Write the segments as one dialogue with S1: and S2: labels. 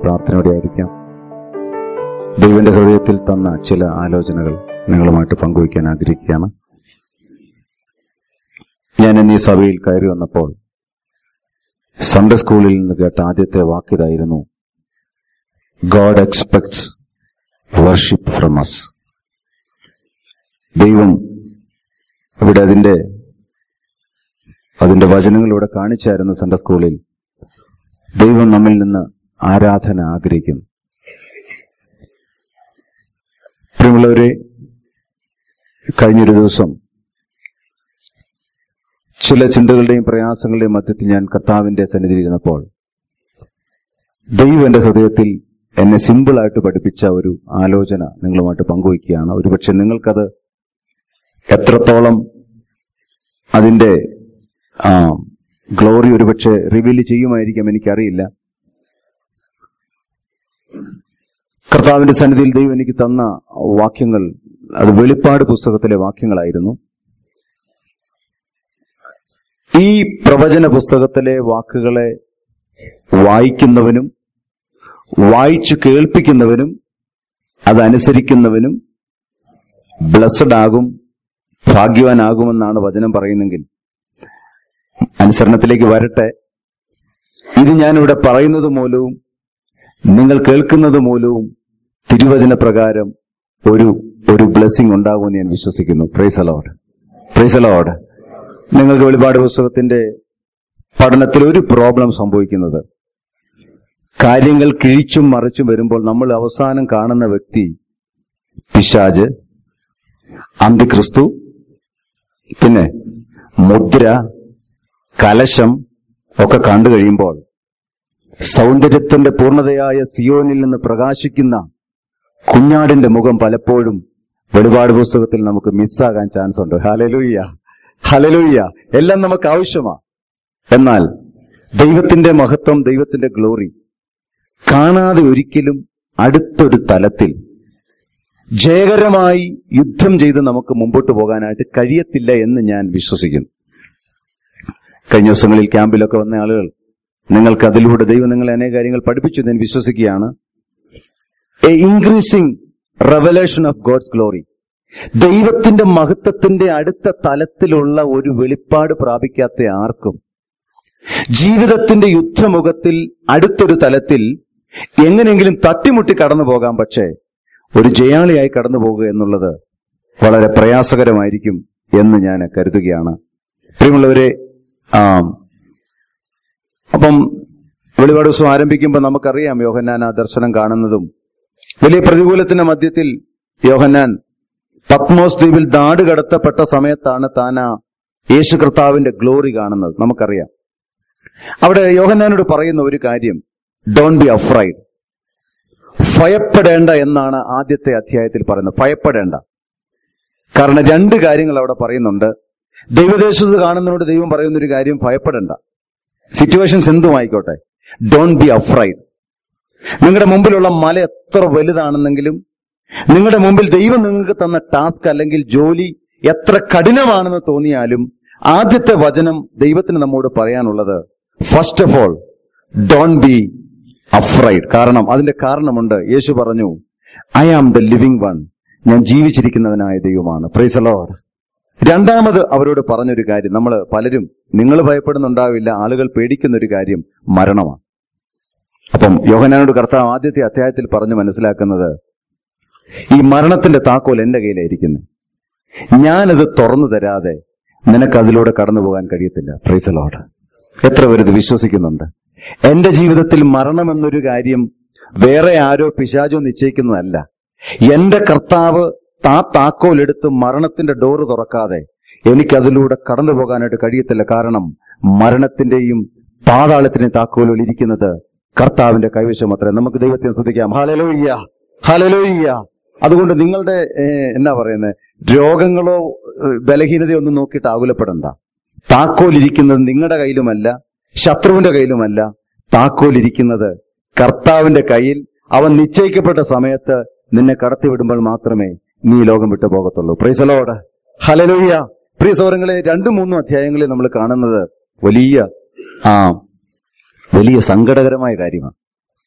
S1: പ്രാർത്ഥനയോടെ ആയിരിക്കാം ദൈവന്റെ ഹൃദയത്തിൽ തന്ന ചില ആലോചനകൾ നിങ്ങളുമായിട്ട് പങ്കുവയ്ക്കാൻ ആഗ്രഹിക്കുകയാണ് ഞാൻ ഇന്ന് ഈ സഭയിൽ കയറി വന്നപ്പോൾ സൺഡേ സ്കൂളിൽ നിന്ന് കേട്ട ആദ്യത്തെ വാക്കിതായിരുന്നു God expects worship from us ദൈവം ഇവിടെ അതിന്റെ അതിന്റെ വചനങ്ങളിലൂടെ കാണിച്ചായിരുന്നു സൺഡേ സ്കൂളിൽ ദൈവം നമ്മിൽ നിന്ന് ആരാധന ആഗ്രഹിക്കുന്നു പ്രിയമുള്ളവരെ കഴിഞ്ഞൊരു ദിവസം ചില ചിന്തകളുടെയും പ്രയാസങ്ങളുടെയും മധ്യത്തിൽ ഞാൻ കർത്താവിന്റെ സന്നിധിയിൽ ഇരുന്നപ്പോൾ ദൈവം എന്റെ ഹൃദയത്തിൽ എന്നെ സിമ്പിളായിട്ട് പഠിപ്പിച്ച ഒരു ആലോചന നിങ്ങളുമായിട്ട് പങ്കുവയ്ക്കുകയാണ് ഒരുപക്ഷെ നിങ്ങൾക്കത് എത്രത്തോളം അതിന്റെ ആ ഗ്ലോറി ഒരുപക്ഷെ റിവീൽ ചെയ്യുമായിരിക്കാം എനിക്കറിയില്ല കർത്താവിന്റെ സന്നിധിയിൽ ദൈവം എനിക്ക് തന്ന വാക്യങ്ങൾ അത് വെളിപ്പാട് പുസ്തകത്തിലെ വാക്യങ്ങളായിരുന്നു ഈ പ്രവചന പുസ്തകത്തിലെ വാക്കുകളെ വായിക്കുന്നവനും വായിച്ചു കേൾപ്പിക്കുന്നവനും അതനുസരിക്കുന്നവനും ബ്ലസ്ഡ് ആകും ഭാഗ്യവാനാകുമെന്നാണ് വചനം പറയുന്നെങ്കിൽ അനുസരണത്തിലേക്ക് വരട്ടെ ഇത് ഞാനിവിടെ പറയുന്നത് മൂലവും നിങ്ങൾ കേൾക്കുന്നത് മൂലവും തിരുവചന പ്രകാരം ഒരു ഒരു ബ്ലെസ്സിങ് ഉണ്ടാകുമെന്ന് ഞാൻ വിശ്വസിക്കുന്നു പ്രൈസ് അലോഡ് പ്രൈസ് അലോഡ് നിങ്ങൾക്ക് വെളിപാട് പുസ്തകത്തിന്റെ പഠനത്തിൽ ഒരു പ്രോബ്ലം സംഭവിക്കുന്നത് കാര്യങ്ങൾ കിഴിച്ചും മറിച്ചും വരുമ്പോൾ നമ്മൾ അവസാനം കാണുന്ന വ്യക്തി പിശാജ് അന്തിക്രിസ്തു പിന്നെ മുദ്ര കലശം ഒക്കെ കണ്ടു കഴിയുമ്പോൾ സൗന്ദര്യത്തിന്റെ പൂർണ്ണതയായ സിയോനിൽ നിന്ന് പ്രകാശിക്കുന്ന കുഞ്ഞാടിന്റെ മുഖം പലപ്പോഴും വെളിപാട് പുസ്തകത്തിൽ നമുക്ക് മിസ്സാകാൻ ചാൻസ് ഉണ്ട് ഹലലൂയ്യ ഹലലൂയ്യ എല്ലാം നമുക്ക് ആവശ്യമാ എന്നാൽ ദൈവത്തിന്റെ മഹത്വം ദൈവത്തിന്റെ ഗ്ലോറി കാണാതെ ഒരിക്കലും അടുത്തൊരു തലത്തിൽ ജയകരമായി യുദ്ധം ചെയ്ത് നമുക്ക് മുമ്പോട്ട് പോകാനായിട്ട് കഴിയത്തില്ല എന്ന് ഞാൻ വിശ്വസിക്കുന്നു കഴിഞ്ഞ ദിവസങ്ങളിൽ ക്യാമ്പിലൊക്കെ വന്ന ആളുകൾ നിങ്ങൾക്ക് അതിലൂടെ ദൈവം നിങ്ങളെ അനേക കാര്യങ്ങൾ പഠിപ്പിച്ചു എന്ന് ഞാൻ വിശ്വസിക്കുകയാണ് a increasing revelation of God's glory ദൈവത്തിന്റെ മഹത്വത്തിന്റെ അടുത്ത തലത്തിലുള്ള ഒരു വെളിപ്പാട് പ്രാപിക്കാത്ത ആർക്കും ജീവിതത്തിന്റെ യുദ്ധമുഖത്തിൽ അടുത്തൊരു തലത്തിൽ എങ്ങനെയെങ്കിലും തട്ടിമുട്ടി കടന്നു പോകാം പക്ഷേ ഒരു ജയാളിയായി കടന്നു പോകുക എന്നുള്ളത് വളരെ പ്രയാസകരമായിരിക്കും എന്ന് ഞാൻ കരുതുകയാണ് പ്രിയമുള്ളവരെ ആ അപ്പം വെളിപാട് ദിവസം ആരംഭിക്കുമ്പോൾ നമുക്കറിയാം യോഹന്നാൻ ആ ദർശനം കാണുന്നതും വലിയ പ്രതികൂലത്തിന്റെ മധ്യത്തിൽ യോഹന്നാൻ പത്മോസ് ദ്വീപിൽ നാട് കടത്തപ്പെട്ട സമയത്താണ് താൻ ആ യേശു കർത്താവിന്റെ ഗ്ലോറി കാണുന്നത് നമുക്കറിയാം അവിടെ യോഹന്നാനോട് പറയുന്ന ഒരു കാര്യം ഡോൺ ബി അഫ്രൈഡ് ഭയപ്പെടേണ്ട എന്നാണ് ആദ്യത്തെ അധ്യായത്തിൽ പറയുന്നത് ഭയപ്പെടേണ്ട കാരണം രണ്ട് കാര്യങ്ങൾ അവിടെ പറയുന്നുണ്ട് ദൈവദേശത്ത് കാണുന്നതിനോട് ദൈവം പറയുന്ന ഒരു കാര്യം ഭയപ്പെടേണ്ട സിറ്റുവേഷൻസ് എന്തുമായിക്കോട്ടെ ഡോൺ ബി അഫ്രൈഡ് നിങ്ങളുടെ മുമ്പിലുള്ള മല എത്ര വലുതാണെന്നെങ്കിലും നിങ്ങളുടെ മുമ്പിൽ ദൈവം നിങ്ങൾക്ക് തന്ന ടാസ്ക് അല്ലെങ്കിൽ ജോലി എത്ര കഠിനമാണെന്ന് തോന്നിയാലും ആദ്യത്തെ വചനം ദൈവത്തിന് നമ്മോട് പറയാനുള്ളത് first of all don't be afraid കാരണം അതിന്റെ കാരണമുണ്ട് യേശു പറഞ്ഞു I am the living one ഞാൻ ജീവിച്ചിരിക്കുന്നവനായ ദൈവമാണ് പ്രൈസ് ലോഡ് രണ്ടാമത് അവരോട് പറഞ്ഞൊരു കാര്യം നമ്മൾ പലരും നിങ്ങൾ ഭയപ്പെടുന്നുണ്ടാവില്ല ആളുകൾ പേടിക്കുന്ന ഒരു കാര്യം മരണമാണ് അപ്പം യോഹനാനോട് കർത്താവ് ആദ്യത്തെ അധ്യായത്തിൽ പറഞ്ഞു മനസ്സിലാക്കുന്നത് ഈ മരണത്തിന്റെ താക്കോൽ എന്റെ കയ്യിലായിരിക്കുന്നു ഞാനത് തുറന്നു തരാതെ നിനക്ക് അതിലൂടെ കടന്നു പോകാൻ കഴിയത്തില്ല പ്രൈസലോട് എത്ര പേര് ഇത് വിശ്വസിക്കുന്നുണ്ട് എന്റെ ജീവിതത്തിൽ മരണം എന്നൊരു കാര്യം വേറെ ആരോ പിശാചോ നിശ്ചയിക്കുന്നതല്ല എന്റെ കർത്താവ് താ താക്കോൽ എടുത്ത് മരണത്തിന്റെ ഡോറ് തുറക്കാതെ എനിക്കതിലൂടെ കടന്നു പോകാനായിട്ട് കഴിയത്തില്ല കാരണം മരണത്തിന്റെയും പാതാളത്തിന്റെയും താക്കോലുകൾ ഇരിക്കുന്നത് കർത്താവിന്റെ കൈവശം അത്രേ നമുക്ക് ദൈവത്തെ ശ്രദ്ധിക്കാം ഹലലോയ്യ ഹലലോയ്യ അതുകൊണ്ട് നിങ്ങളുടെ ഏഹ്, എന്നാ പറയുന്നത് രോഗങ്ങളോ ഏഹ്, ബലഹീനതയോ ഒന്നും നോക്കിയിട്ട് ആകുലപ്പെടണ്ട താക്കോൽ ഇരിക്കുന്നത് നിങ്ങളുടെ കയ്യിലുമല്ല ശത്രുവിന്റെ കയ്യിലുമല്ല താക്കോൽ ഇരിക്കുന്നത് കർത്താവിന്റെ കയ്യിൽ അവൻ നിശ്ചയിക്കപ്പെട്ട സമയത്ത് നിന്നെ കടത്തിവിടുമ്പോൾ മാത്രമേ നീ ഈ ലോകം വിട്ടു പോകത്തുള്ളൂ പ്രീസലോട് ഹലലോയ്യ പ്രിയ സൗരങ്ങളെ രണ്ടു മൂന്നും അധ്യായങ്ങളിൽ നമ്മൾ കാണുന്നത് വലിയ ആ വലിയ സങ്കടകരമായ കാര്യമാണ്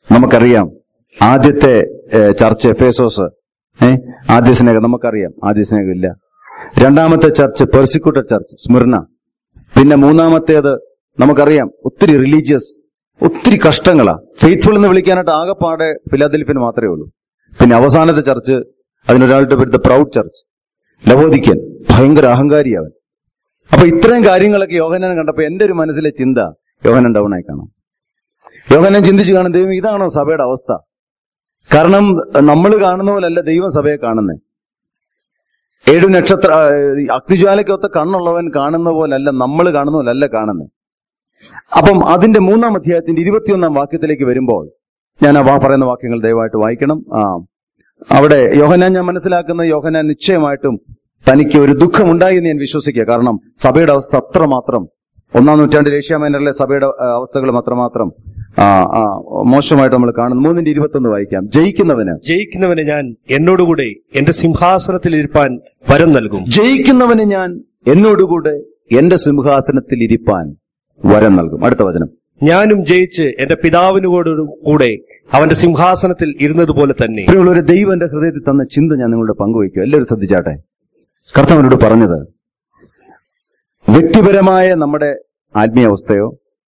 S1: നമുക്കറിയാം ആദ്യത്തെ ഏഹ്, ചർച്ച് എഫേസോസ് ഏഹ് ആദ്യ സ്നേഹം നമുക്കറിയാം ആദ്യ സ്നേഹം ഇല്ല രണ്ടാമത്തെ ചർച്ച് പെർസിക്യൂട്ടഡ് ചർച്ച് സ്മിർണ പിന്നെ മൂന്നാമത്തേത് നമുക്കറിയാം ഒത്തിരി റിലീജിയസ് ഒത്തിരി കഷ്ടങ്ങളാ ഫെയ്ത്ത്ഫുൾ എന്ന് വിളിക്കാനായിട്ട് ആകെപ്പാടെ ഫിലാദൽഫിന് മാത്രമേ ഉള്ളൂ പിന്നെ അവസാനത്തെ ചർച്ച് അതിനൊരാളുടെ പേര് പ്രൗഡ് ചർച്ച് ലവോദിക്കൻ ഭയങ്കര അഹങ്കാരിയാവൻ അപ്പൊ ഇത്രയും കാര്യങ്ങളൊക്കെ യോഹനാൻ കണ്ടപ്പോ എന്റെ ഒരു മനസ്സിലെ ചിന്ത യോഹനൻ ഡൗൺ ആയി കാണാം യോഹനൻ ചിന്തിച്ചു കാണും ദൈവം ഇതാണോ സഭയുടെ അവസ്ഥ കാരണം നമ്മൾ കാണുന്ന പോലല്ല ദൈവം സഭയെ കാണുന്നത് ഏഴു നക്ഷത്ര ആ, അഗ്നിജ്വാലയ്ക്കൊത്ത കണ്ണുള്ളവൻ കാണുന്ന പോലല്ല നമ്മൾ കാണുന്ന പോലല്ല കാണുന്നത് അപ്പം അതിന്റെ മൂന്നാം അധ്യായത്തിന്റെ ഇരുപത്തിയൊന്നാം വാക്യത്തിലേക്ക് വരുമ്പോൾ ഞാൻ ആ വാ- പറയുന്ന വാക്യങ്ങൾ ദയവായിട്ട് വായിക്കണം ആ അവിടെ യോഹനാൻ ഞാൻ മനസ്സിലാക്കുന്ന യോഹനാൻ നിശ്ചയമായിട്ടും തനിക്ക് ഒരു ദുഃഖമുണ്ടായി എന്ന് ഞാൻ വിശ്വസിക്കുക കാരണം സഭയുടെ അവസ്ഥ അത്രമാത്രം ഒന്നാം നൂറ്റാണ്ടിൽ ഏഷ്യ മൈനറിലെ സഭയുടെ ആ, അവസ്ഥകൾ അത്രമാത്രം ആ, ആ, മോശമായിട്ട് നമ്മൾ കാണുന്നു മൂന്നിന്റെ ഇരുപത്തൊന്ന് വായിക്കാം ജയിക്കുന്നവന്
S2: ജയിക്കുന്നവന് ഞാൻ എന്നോടുകൂടെ എന്റെ സിംഹാസനത്തിൽ ഇരുപ്പാൻ വരം നൽകും
S1: ജയിക്കുന്നവന് ഞാൻ എന്നോടുകൂടെ എന്റെ സിംഹാസനത്തിൽ ഇരിപ്പാൻ വരം നൽകും അടുത്ത വചനം
S2: ഞാനും ജയിച്ച് എന്റെ പിതാവിനോട് കൂടെ അവന്റെ സിംഹാസനത്തിൽ ഇരുന്നതുപോലെ തന്നെ
S1: പ്രിയമുള്ളവരെ ദൈവം എന്റെ ഹൃദയത്തിൽ തന്ന ചിന്ത ഞാൻ നിങ്ങളുടെ പങ്കുവയ്ക്കുക എല്ലാവരും ശ്രദ്ധിച്ചാട്ടെ കർത്താവിനോട് പറഞ്ഞത് വ്യക്തിപരമായ നമ്മുടെ ആത്മീയ അവസ്ഥയോ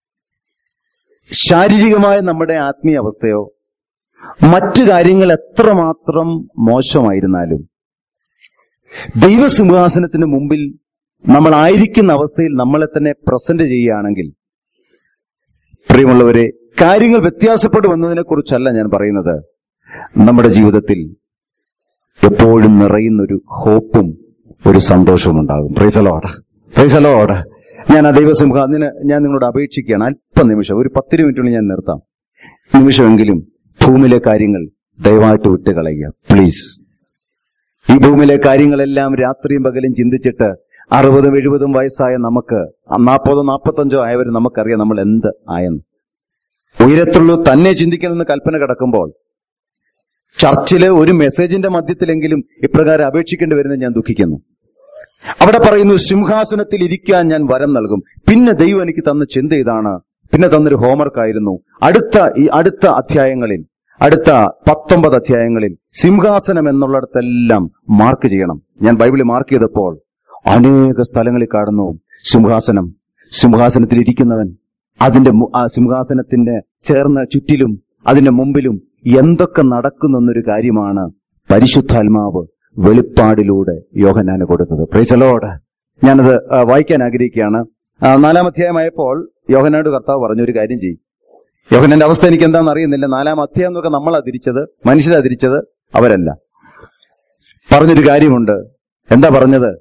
S1: ശാരീരികമായ നമ്മുടെ ആത്മീയ അവസ്ഥയോ മറ്റു കാര്യങ്ങൾ എത്രമാത്രം മോശമായിരുന്നാലും ദൈവസിംഹാസനത്തിന് മുമ്പിൽ നമ്മൾ ആയിരിക്കുന്ന അവസ്ഥയിൽ നമ്മളെ തന്നെ പ്രസന്റ് ചെയ്യുകയാണെങ്കിൽ പ്രിയമുള്ളവരെ കാര്യങ്ങൾ വ്യത്യാസപ്പെടുമെന്നതിനെ കുറിച്ചല്ല ഞാൻ പറയുന്നത് നമ്മുടെ ജീവിതത്തിൽ എപ്പോഴും നിറയുന്നൊരു ഹോപ്പും ഒരു സന്തോഷവും ഉണ്ടാകും പ്രൈസലോട പ്രൈസലോട ഞാൻ ആ ദൈവസിംഹ അതിന് ഞാൻ നിങ്ങളോട് അപേക്ഷിക്കുകയാണ് അല്പ നിമിഷം ഒരു പത്തിരു മിനിറ്റുള്ളിൽ ഞാൻ നിർത്താം നിമിഷമെങ്കിലും ഭൂമിയിലെ കാര്യങ്ങൾ ദയവായിട്ട് വിട്ട് കളയുക പ്ലീസ് ഈ ഭൂമിയിലെ കാര്യങ്ങളെല്ലാം രാത്രിയും പകലും ചിന്തിച്ചിട്ട് അറുപതും എഴുപതും വയസ്സായ നമുക്ക് നാൽപ്പതോ നാൽപ്പത്തഞ്ചോ ആയവർ നമുക്കറിയാം നമ്മൾ എന്ത് ആയെന്ന് ഉയരത്തുള്ളൂ തന്നെ ചിന്തിക്കണമെന്ന് കൽപ്പന കിടക്കുമ്പോൾ ചർച്ചില് ഒരു മെസ്സേജിന്റെ മധ്യത്തിലെങ്കിലും ഇപ്രകാരം അപേക്ഷിക്കേണ്ടി വരുന്നത് ഞാൻ ദുഃഖിക്കുന്നു അവിടെ പറയുന്നു സിംഹാസനത്തിൽ ഇരിക്കാൻ ഞാൻ വരം നൽകും പിന്നെ ദൈവം എനിക്ക് തന്ന ചിന്ത ഇതാണ് പിന്നെ തന്നൊരു ഹോംവർക്ക് ആയിരുന്നു അടുത്ത ഈ അടുത്ത അധ്യായങ്ങളിൽ അടുത്ത പത്തൊമ്പത് അധ്യായങ്ങളിൽ സിംഹാസനം എന്നുള്ളിടത്തെല്ലാം മാർക്ക് ചെയ്യണം ഞാൻ ബൈബിളിൽ മാർക്ക് ചെയ്തപ്പോൾ അനേക സ്ഥലങ്ങളിൽ കാണുന്നു സിംഹാസനം സിംഹാസനത്തിൽ ഇരിക്കുന്നവൻ അതിന്റെ മു- ആ സിംഹാസനത്തിന്റെ ചേർന്ന ചുറ്റിലും അതിന്റെ മുമ്പിലും എന്തൊക്കെ നടക്കുന്നെന്നൊരു കാര്യമാണ് പരിശുദ്ധാത്മാവ് വെളിപ്പാടിലൂടെ യോഹനാന് കൊടുത്തത് പ്രൈസലോട് ഞാനത് ആ, വായിക്കാൻ ആഗ്രഹിക്കുകയാണ് ആ, നാലാം അധ്യായമായപ്പോൾ യോഹനാട് കർത്താവ് പറഞ്ഞൊരു കാര്യം ചെയ്യും യോഹനന്റെ അവസ്ഥ എനിക്ക് എന്താണെന്ന് അറിയുന്നില്ല നാലാം അധ്യായം എന്നൊക്കെ നമ്മളാ തിരിച്ചത് മനുഷ്യരാ തിരിച്ചത് അവരല്ല പറഞ്ഞൊരു കാര്യമുണ്ട് എന്താ പറഞ്ഞത്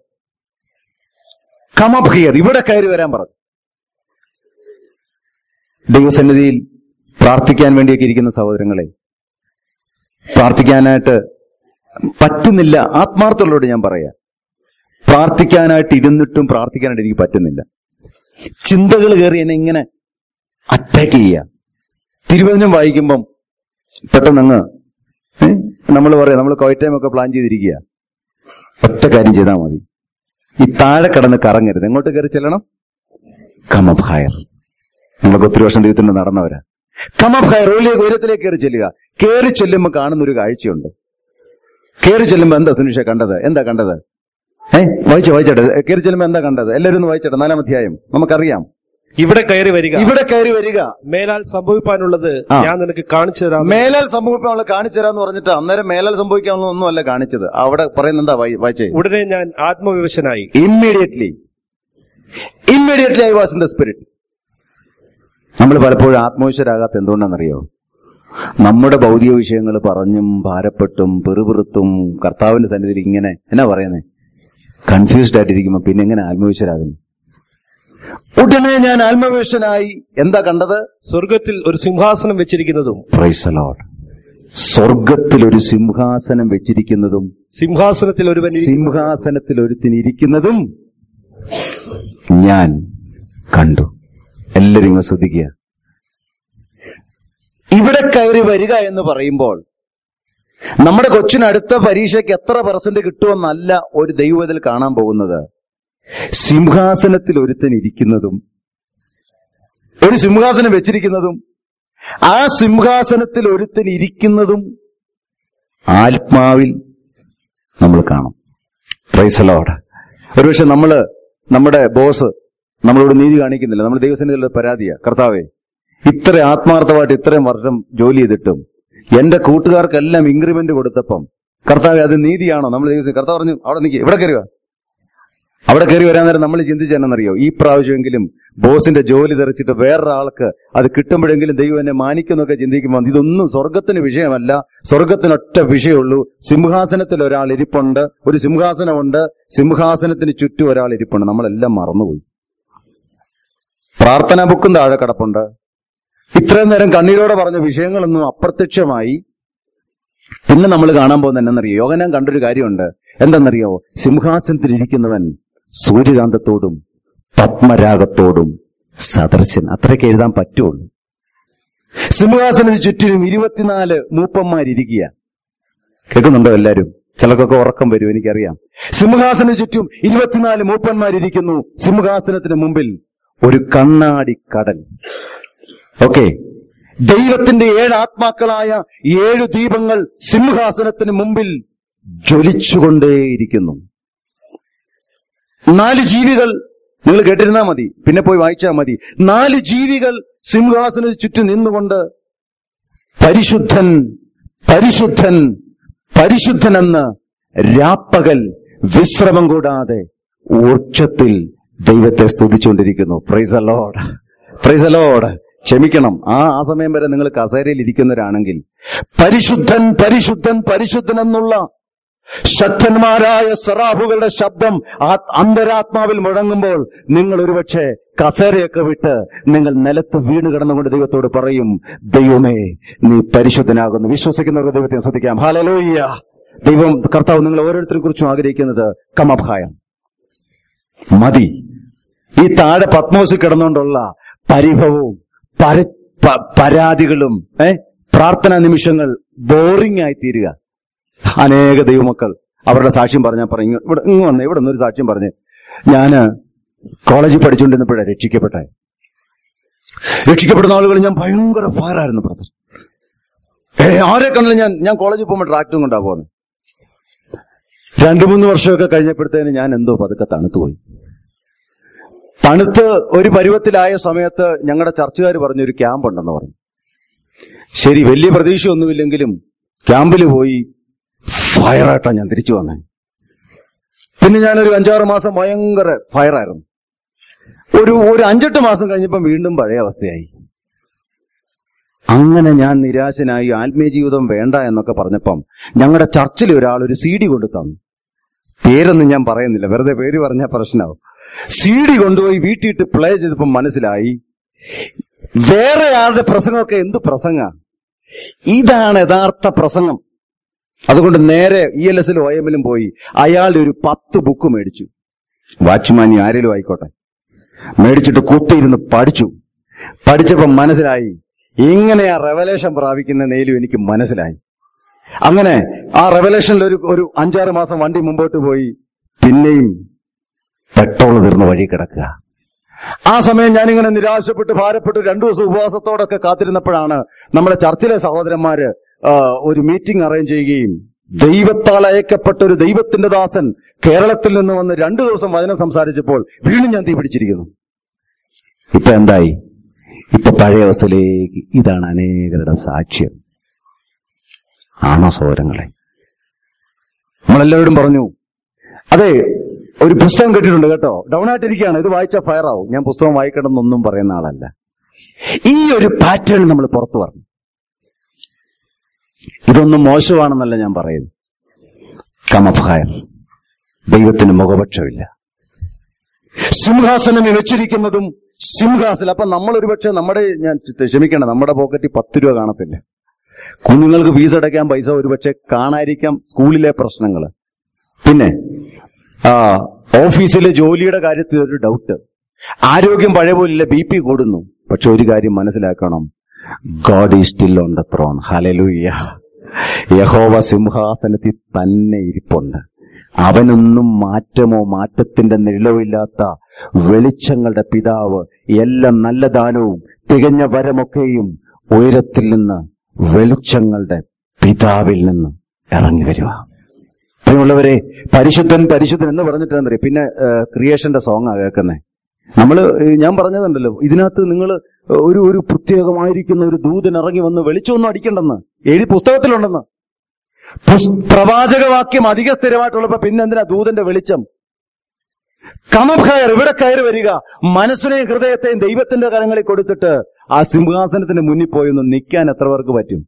S1: കമപ് ഹിയർ ഇവിടെ കയറി വരാൻ പറഞ്ഞു ദൈവസന്നിധിയിൽ പ്രാർത്ഥിക്കാൻ വേണ്ടിയൊക്കെ ഇരിക്കുന്ന സഹോദരങ്ങളെ പ്രാർത്ഥിക്കാനായിട്ട് പറ്റുന്നില്ല ആത്മാർത്ഥമുള്ളവരോട് ഞാൻ പറയാം പ്രാർത്ഥിക്കാനായിട്ട് ഇരുന്നിട്ടും പ്രാർത്ഥിക്കാനായിട്ട് എനിക്ക് പറ്റുന്നില്ല ചിന്തകൾ കയറി എന്നെ ഇങ്ങനെ അറ്റാക്ക് ചെയ്യുക തിരുവചനം വായിക്കുമ്പം പെട്ടെന്ന് അങ്ങ് നമ്മൾ പറയാം നമ്മൾ കോയറ്റൈം ഒക്കെ പ്ലാൻ ചെയ്തിരിക്കുക ഒറ്റ കാര്യം ചെയ്താൽ മതി ഈ താഴെ കിടന്ന് കറങ്ങരുത് എങ്ങോട്ട് കയറി ചെല്ലണം കമബ് ഹയർ നമ്മളൊക്കെ ഒത്തിരി വർഷം ദൈവത്തിന് നടന്നവരാ കമബ് ഹയർ ഉള്ളിലേക്ക് ഉയരത്തിലേക്ക് കയറി ചെല്ലുക കയറി ചെല്ലുമ്പോൾ കാണുന്ന ഒരു കാഴ്ചയുണ്ട് കയറി ചെല്ലുമ്പോൾ എന്താ സുനിഷ കണ്ടത് എന്താ കണ്ടത് ഏ വായിച്ച വായിച്ചട്ടെ കയറി ചെല്ലുമ്പോൾ എന്താ കണ്ടത് എല്ലാവരും ഒന്ന് വായിച്ചട്ടെ നാലാം അധ്യായം നമുക്കറിയാം
S2: ഇവിടെ കയറി വരിക
S1: ഇവിടെ കയറി വരിക
S2: മേലാൽ സംഭവിപ്പാനുള്ളത്
S1: ആ.
S2: ഞാൻ നിനക്ക് കാണിച്ചു തരാം
S1: മേലാൽ സംഭവിക്കാനുള്ള കാണിച്ചു തരാന്ന് പറഞ്ഞിട്ട് അന്നേരം മേലാൽ സംഭവിക്കാനുള്ള ഒന്നുമല്ല കാണിച്ചത് അവിടെ പറയുന്നത് എന്താ വായി- വായിച്ചേ
S2: ഉടനെ ഞാൻ ആത്മവിവശനായി
S1: immediately immediately I was in the spirit നമ്മൾ പലപ്പോഴും ആത്മവിശ്വരാകാത്ത എന്തുകൊണ്ടാണെന്നറിയോ നമ്മുടെ ഭൗതിക വിഷയങ്ങൾ പറഞ്ഞും ഭാരപ്പെട്ടും പെറുപിറുത്തും കർത്താവിന്റെ സന്നിധിയിൽ ഇങ്ങനെ എന്നാ പറയുന്നേ കൺഫ്യൂസ്ഡ് ആയിട്ടിരിക്കുമ്പോ പിന്നെ എങ്ങനെ ആത്മവിശ്വരാകുന്നു ഉടനെ ഞാൻ ആത്മവിശ്വനായി എന്താ കണ്ടത്
S2: സ്വർഗത്തിൽ ഒരു സിംഹാസനം വെച്ചിരിക്കുന്നതും
S1: പ്രൈസ് ലോഡ് സ്വർഗത്തിൽ ഒരു സിംഹാസനം വെച്ചിരിക്കുന്നതും
S2: സിംഹാസനത്തിൽ ഒരുവൻ ഇരി-
S1: സിംഹാസനത്തിൽ ഒരുത്തിനിരിക്കുന്നതും ഞാൻ കണ്ടു എല്ലാവരും ഇങ്ങ് ശ്രദ്ധിക്കുക ഇവിടെ കയറി വരിക എന്ന് പറയുമ്പോൾ നമ്മുടെ കൊച്ചിന് അടുത്ത പരീക്ഷയ്ക്ക് എത്ര പെർസെന്റ് കിട്ടുമെന്നല്ല ഒരു ദൈവത്തിൽ കാണാൻ പോകുന്നത് സിംഹാസനത്തിൽ ഒരുത്തൻ ഇരിക്കുന്നതും ഒരു സിംഹാസനം വെച്ചിരിക്കുന്നതും ആ സിംഹാസനത്തിൽ ഒരുത്തൻ ഇരിക്കുന്നതും ആത്മാവിൽ നമ്മൾ കാണും പ്രൈസലോട് ഒരുപക്ഷെ നമ്മള് നമ്മുടെ ബോസ് നമ്മളോട് നീതി കാണിക്കുന്നില്ല നമ്മൾ ദൈവസന്നിധിയിലുള്ള പരാതിയാ കർത്താവേ ഇത്ര ആത്മാർത്ഥമായിട്ട് ഇത്രയും വർഷം ജോലി ചെയ്തിട്ടും എന്റെ കൂട്ടുകാർക്കെല്ലാം ഇൻക്രിമെന്റ് കൊടുത്തപ്പം കർത്താവെ അത് നീതിയാണോ നമ്മൾ ദൈവം കർത്താവ് പറഞ്ഞു അവിടെ നിൽക്കുക ഇവിടെ കയറുക അവിടെ കയറി വരാൻ നേരം നമ്മൾ ചിന്തിച്ചെന്നറിയോ ഈ പ്രാവശ്യമെങ്കിലും ബോസിന്റെ ജോലി തെറിച്ചിട്ട് വേറൊരാൾക്ക് അത് കിട്ടുമ്പോഴെങ്കിലും ദൈവം എന്നെ മാനിക്കുന്നൊക്കെ ചിന്തിക്കുമ്പോൾ ഇതൊന്നും സ്വർഗത്തിന് വിഷയമല്ല സ്വർഗത്തിനൊറ്റ വിഷയമുള്ളൂ സിംഹാസനത്തിൽ ഒരാൾ ഇരിപ്പുണ്ട് ഒരു സിംഹാസനമുണ്ട് സിംഹാസനത്തിന് ചുറ്റും ഒരാൾ ഇരിപ്പുണ്ട് നമ്മളെല്ലാം മറന്നുപോയി പ്രാർത്ഥനാ ബുക്കും താഴെ കിടപ്പുണ്ട് ഇത്രയും നേരം കണ്ണീരോടെ പറഞ്ഞ വിഷയങ്ങളൊന്നും അപ്രത്യക്ഷമായി പിന്നെ നമ്മൾ കാണാൻ പോകുന്ന എന്നറിയോ യോഗനാൻ കണ്ടൊരു കാര്യമുണ്ട് എന്തെന്നറിയോ സിംഹാസനത്തിലിരിക്കുന്നവൻ സൂര്യകാന്തത്തോടും പത്മരാഗത്തോടും സദർശൻ അത്രയ്ക്ക് എഴുതാൻ പറ്റുള്ളൂ സിംഹാസനത്തിന് ചുറ്റിനും ഇരുപത്തിനാല് മൂപ്പന്മാരിരിക്കുക കേൾക്കുന്നുണ്ടോ എല്ലാരും ചിലർക്കൊക്കെ ഉറക്കം വരും എനിക്കറിയാം സിംഹാസനത്തിന് ചുറ്റും ഇരുപത്തിനാല് മൂപ്പന്മാരിരിക്കുന്നു സിംഹാസനത്തിന് മുമ്പിൽ ഒരു കണ്ണാടി കടൽ ഓക്കെ ദൈവത്തിന്റെ ഏഴ് ആത്മാക്കളായ ഏഴു ദീപങ്ങൾ സിംഹാസനത്തിന് മുമ്പിൽ ജ്വലിച്ചുകൊണ്ടേയിരിക്കുന്നു നാല് ജീവികൾ നിങ്ങൾ കേട്ടിരുന്നാ മതി പിന്നെ പോയി വായിച്ചാൽ മതി നാല് ജീവികൾ സിംഹാസനത്തിന് ചുറ്റും നിന്നുകൊണ്ട് പരിശുദ്ധൻ പരിശുദ്ധൻ പരിശുദ്ധനെന്ന് രാപ്പകൽ വിശ്രമം കൂടാതെ ഊർജത്തിൽ ദൈവത്തെ സ്തുതിച്ചുകൊണ്ടിരിക്കുന്നു പ്രൈസ് അലോഡ് പ്രൈസ് അലോഡ് ക്ഷമിക്കണം ആ ആ സമയം വരെ നിങ്ങൾ കസേരയിൽ ഇരിക്കുന്നവരാണെങ്കിൽ പരിശുദ്ധൻ പരിശുദ്ധൻ പരിശുദ്ധൻ എന്നുള്ള ശക്തന്മാരായ സറാഫുകളുടെ ശബ്ദം ആ അന്തരാത്മാവിൽ മുഴങ്ങുമ്പോൾ നിങ്ങൾ ഒരുപക്ഷെ കസേരയൊക്കെ വിട്ട് നിങ്ങൾ നിലത്ത് വീണ് കിടന്നുകൊണ്ട് ദൈവത്തോട് പറയും ദൈവമേ നീ പരിശുദ്ധനാകുന്നു വിശ്വസിക്കുന്നവർക്ക് ദൈവത്തെ ശ്രദ്ധിക്കാം ഹാലലോയ്യ ദൈവം കർത്താവ് നിങ്ങൾ ഓരോരുത്തരെ കുറിച്ചും ആഗ്രഹിക്കുന്നത് കമഭായം മതി ഈ താഴെ പത്മോസിൽ കിടന്നുകൊണ്ടുള്ള പരിഭവവും പര പ- പരാതികളും ഏ പ്രാർത്ഥനാ നിമിഷങ്ങൾ ബോറിംഗ് ആയി തീരുക അനേക ദൈവമക്കൾ അവരുടെ സാക്ഷ്യം പറഞ്ഞാൽ പറയും ഇവിടെ ഇങ്ങ് വന്നേ ഇവിടെ നിന്നൊരു സാക്ഷ്യം പറഞ്ഞ് ഞാന് കോളേജിൽ പഠിച്ചുകൊണ്ടിരുന്നപ്പോഴാണ് രക്ഷിക്കപ്പെട്ടെ രക്ഷിക്കപ്പെടുന്ന ആളുകൾ ഞാൻ ഭയങ്കര ഫയറായിരുന്നു ബ്രദർ ഏ ആരെ കണ്ടില്ല ഞാൻ ഞാൻ കോളേജിൽ പോകുമ്പോൾ ട്രാക്ടറും കൊണ്ടാ പോകുന്നത് രണ്ടു മൂന്ന് വർഷമൊക്കെ കഴിഞ്ഞപ്പോഴത്തേന് ഞാൻ എന്തോ പതുക്കെ തണുത്തുപോയി തണുത്ത് ഒരു പരുവത്തിലായ സമയത്ത് ഞങ്ങളുടെ ചർച്ചുകാർ പറഞ്ഞൊരു ക്യാമ്പ് ഉണ്ടെന്ന് പറഞ്ഞു ശരി വലിയ പ്രതീക്ഷയൊന്നുമില്ലെങ്കിലും ക്യാമ്പിൽ പോയി ഫയറായിട്ടാണ് ഞാൻ തിരിച്ചു വന്നേ പിന്നെ ഞാനൊരു അഞ്ചാറ് മാസം ഭയങ്കര ഫയറായിരുന്നു ഒരു ഒരു അഞ്ചെട്ട് മാസം കഴിഞ്ഞപ്പം വീണ്ടും പഴയ അവസ്ഥയായി അങ്ങനെ ഞാൻ നിരാശനായി ആത്മീയ ജീവിതം വേണ്ട എന്നൊക്കെ പറഞ്ഞപ്പം ഞങ്ങളുടെ ചർച്ചിൽ ഒരാൾ ഒരു സി ഡി കൊണ്ടു തന്നു പേരൊന്നും ഞാൻ പറയുന്നില്ല വെറുതെ പേര് പറഞ്ഞാൽ പ്രശ്നമാവും സി ഡി കൊണ്ടുപോയി വീട്ടിയിട്ട് പ്ലേ ചെയ്തപ്പം മനസ്സിലായി വേറെ ആളുടെ പ്രസംഗമൊക്കെ എന്ത് പ്രസംഗ ഇതാണ് യഥാർത്ഥ പ്രസംഗം അതുകൊണ്ട് നേരെ ഇ എൽ എസിലും ഒ എമ്മിലും പോയി അയാളുടെ ഒരു പത്ത് ബുക്ക് മേടിച്ചു വാച്ച്മാനി ആരെങ്കിലും ആയിക്കോട്ടെ മേടിച്ചിട്ട് കുത്തിയിരുന്ന് പഠിച്ചു പഠിച്ചപ്പം മനസ്സിലായി ഇങ്ങനെയാ റെവലേഷൻ പ്രാപിക്കുന്ന നേലും എനിക്ക് മനസ്സിലായി അങ്ങനെ ആ റെവലേഷനിൽ ഒരു ഒരു അഞ്ചാറ് മാസം വണ്ടി മുമ്പോട്ട് പോയി പിന്നെയും പെട്രോൾ തീർന്ന വഴി കിടക്കുക ആ സമയം ഞാനിങ്ങനെ നിരാശപ്പെട്ട് ഭാരപ്പെട്ട് രണ്ടു ദിവസം ഉപവാസത്തോടൊക്കെ കാത്തിരുന്നപ്പോഴാണ് നമ്മുടെ ചർച്ചിലെ സഹോദരന്മാര് ആ, ഒരു മീറ്റിംഗ് അറേഞ്ച് ചെയ്യുകയും ദൈവത്താൽ അയക്കപ്പെട്ട ഒരു ദൈവത്തിന്റെ ദാസൻ കേരളത്തിൽ നിന്ന് വന്ന് രണ്ടു ദിവസം വചനം സംസാരിച്ചപ്പോൾ വീണ്ടും ഞാൻ തീ പിടിച്ചിരിക്കുന്നു ഇപ്പൊ എന്തായി ഇപ്പൊ പഴയ അവസ്ഥയിലേക്ക് ഇതാണ് അനേകരുടെ സാക്ഷ്യം ആണോ സൗരങ്ങളെ നമ്മളെല്ലാവരോടും പറഞ്ഞു അതെ ഒരു പുസ്തകം കിട്ടിയിട്ടുണ്ട് കേട്ടോ ഡൗൺ ആയിട്ടിരിക്കുകയാണ് ഇത് വായിച്ചാൽ ഫയർ ആവും ഞാൻ പുസ്തകം വായിക്കണമെന്നൊന്നും പറയുന്ന ആളല്ല ഈ ഒരു പാറ്റേൺ നമ്മൾ പുറത്തു പറഞ്ഞു ഇതൊന്നും മോശമാണെന്നല്ല ഞാൻ പറയുന്നു കമഫയർ ദൈവത്തിന് മുഖപക്ഷമില്ല സിംഹാസനം വെച്ചിരിക്കുന്നതും സിംഹാസനം അപ്പൊ നമ്മൾ ഒരുപക്ഷെ നമ്മുടെ ഞാൻ ക്ഷമിക്കണം നമ്മുടെ പോക്കറ്റിൽ പത്ത് രൂപ കാണത്തില്ല കുഞ്ഞുങ്ങൾക്ക് ഫീസ് അടയ്ക്കാൻ പൈസ ഒരുപക്ഷെ കാണാതിരിക്കാം സ്കൂളിലെ പ്രശ്നങ്ങൾ പിന്നെ ആ ഓഫീസിലെ ജോലിയുടെ കാര്യത്തിൽ ഒരു ഡൗട്ട് ആരോഗ്യം പഴയ പോലില്ല ബി പി കൂടുന്നു പക്ഷെ ഒരു കാര്യം മനസ്സിലാക്കണം God is still on the throne hallelujah യഹോവ സിംഹാസനത്തിൽ തന്നെ ഇരിപ്പുണ്ട് അവനൊന്നും മാറ്റമോ മാറ്റത്തിന്റെ നിഴലോ ഇല്ലാത്ത വെളിച്ചങ്ങളുടെ പിതാവ് എല്ലാ നല്ല ദാനവും തികഞ്ഞ വരമൊക്കെയും ഉയരത്തിൽ നിന്ന് വെളിച്ചങ്ങളുടെ പിതാവിൽ നിന്ന് ഇറങ്ങി വരിക പ്രിയമുള്ളവരെ പരിശുദ്ധൻ പരിശുദ്ധൻ എന്ന് പറഞ്ഞിട്ട് എന്താ പറയുക പിന്നെ ക്രിയേഷന്റെ സോങ്ങാ കേൾക്കുന്നേ നമ്മള് ഏഹ്, ഞാൻ പറഞ്ഞതുണ്ടല്ലോ ഇതിനകത്ത് നിങ്ങൾ ഒരു ഒരു പ്രത്യേകമായിരിക്കുന്ന ഒരു ദൂതൻ ഇറങ്ങി വന്ന് വെളിച്ചമൊന്നും അടിക്കണ്ടെന്ന് എഴുതി പുസ്തകത്തിലുണ്ടെന്ന് പുസ്- പ്രവാചകവാക്യം അധിക സ്ഥിരമായിട്ടുള്ളപ്പോ പിന്നെ എന്തിനാ ദൂതന്റെ വെളിച്ചം കമം കയർ ഇവിടെ കയറി വരിക മനസ്സിനെയും ഹൃദയത്തെയും ദൈവത്തിന്റെ കരങ്ങളിൽ കൊടുത്തിട്ട് ആ സിംഹാസനത്തിന് മുന്നിൽ പോയി ഒന്ന് നിൽക്കാൻ എത്ര പേർക്ക് പറ്റും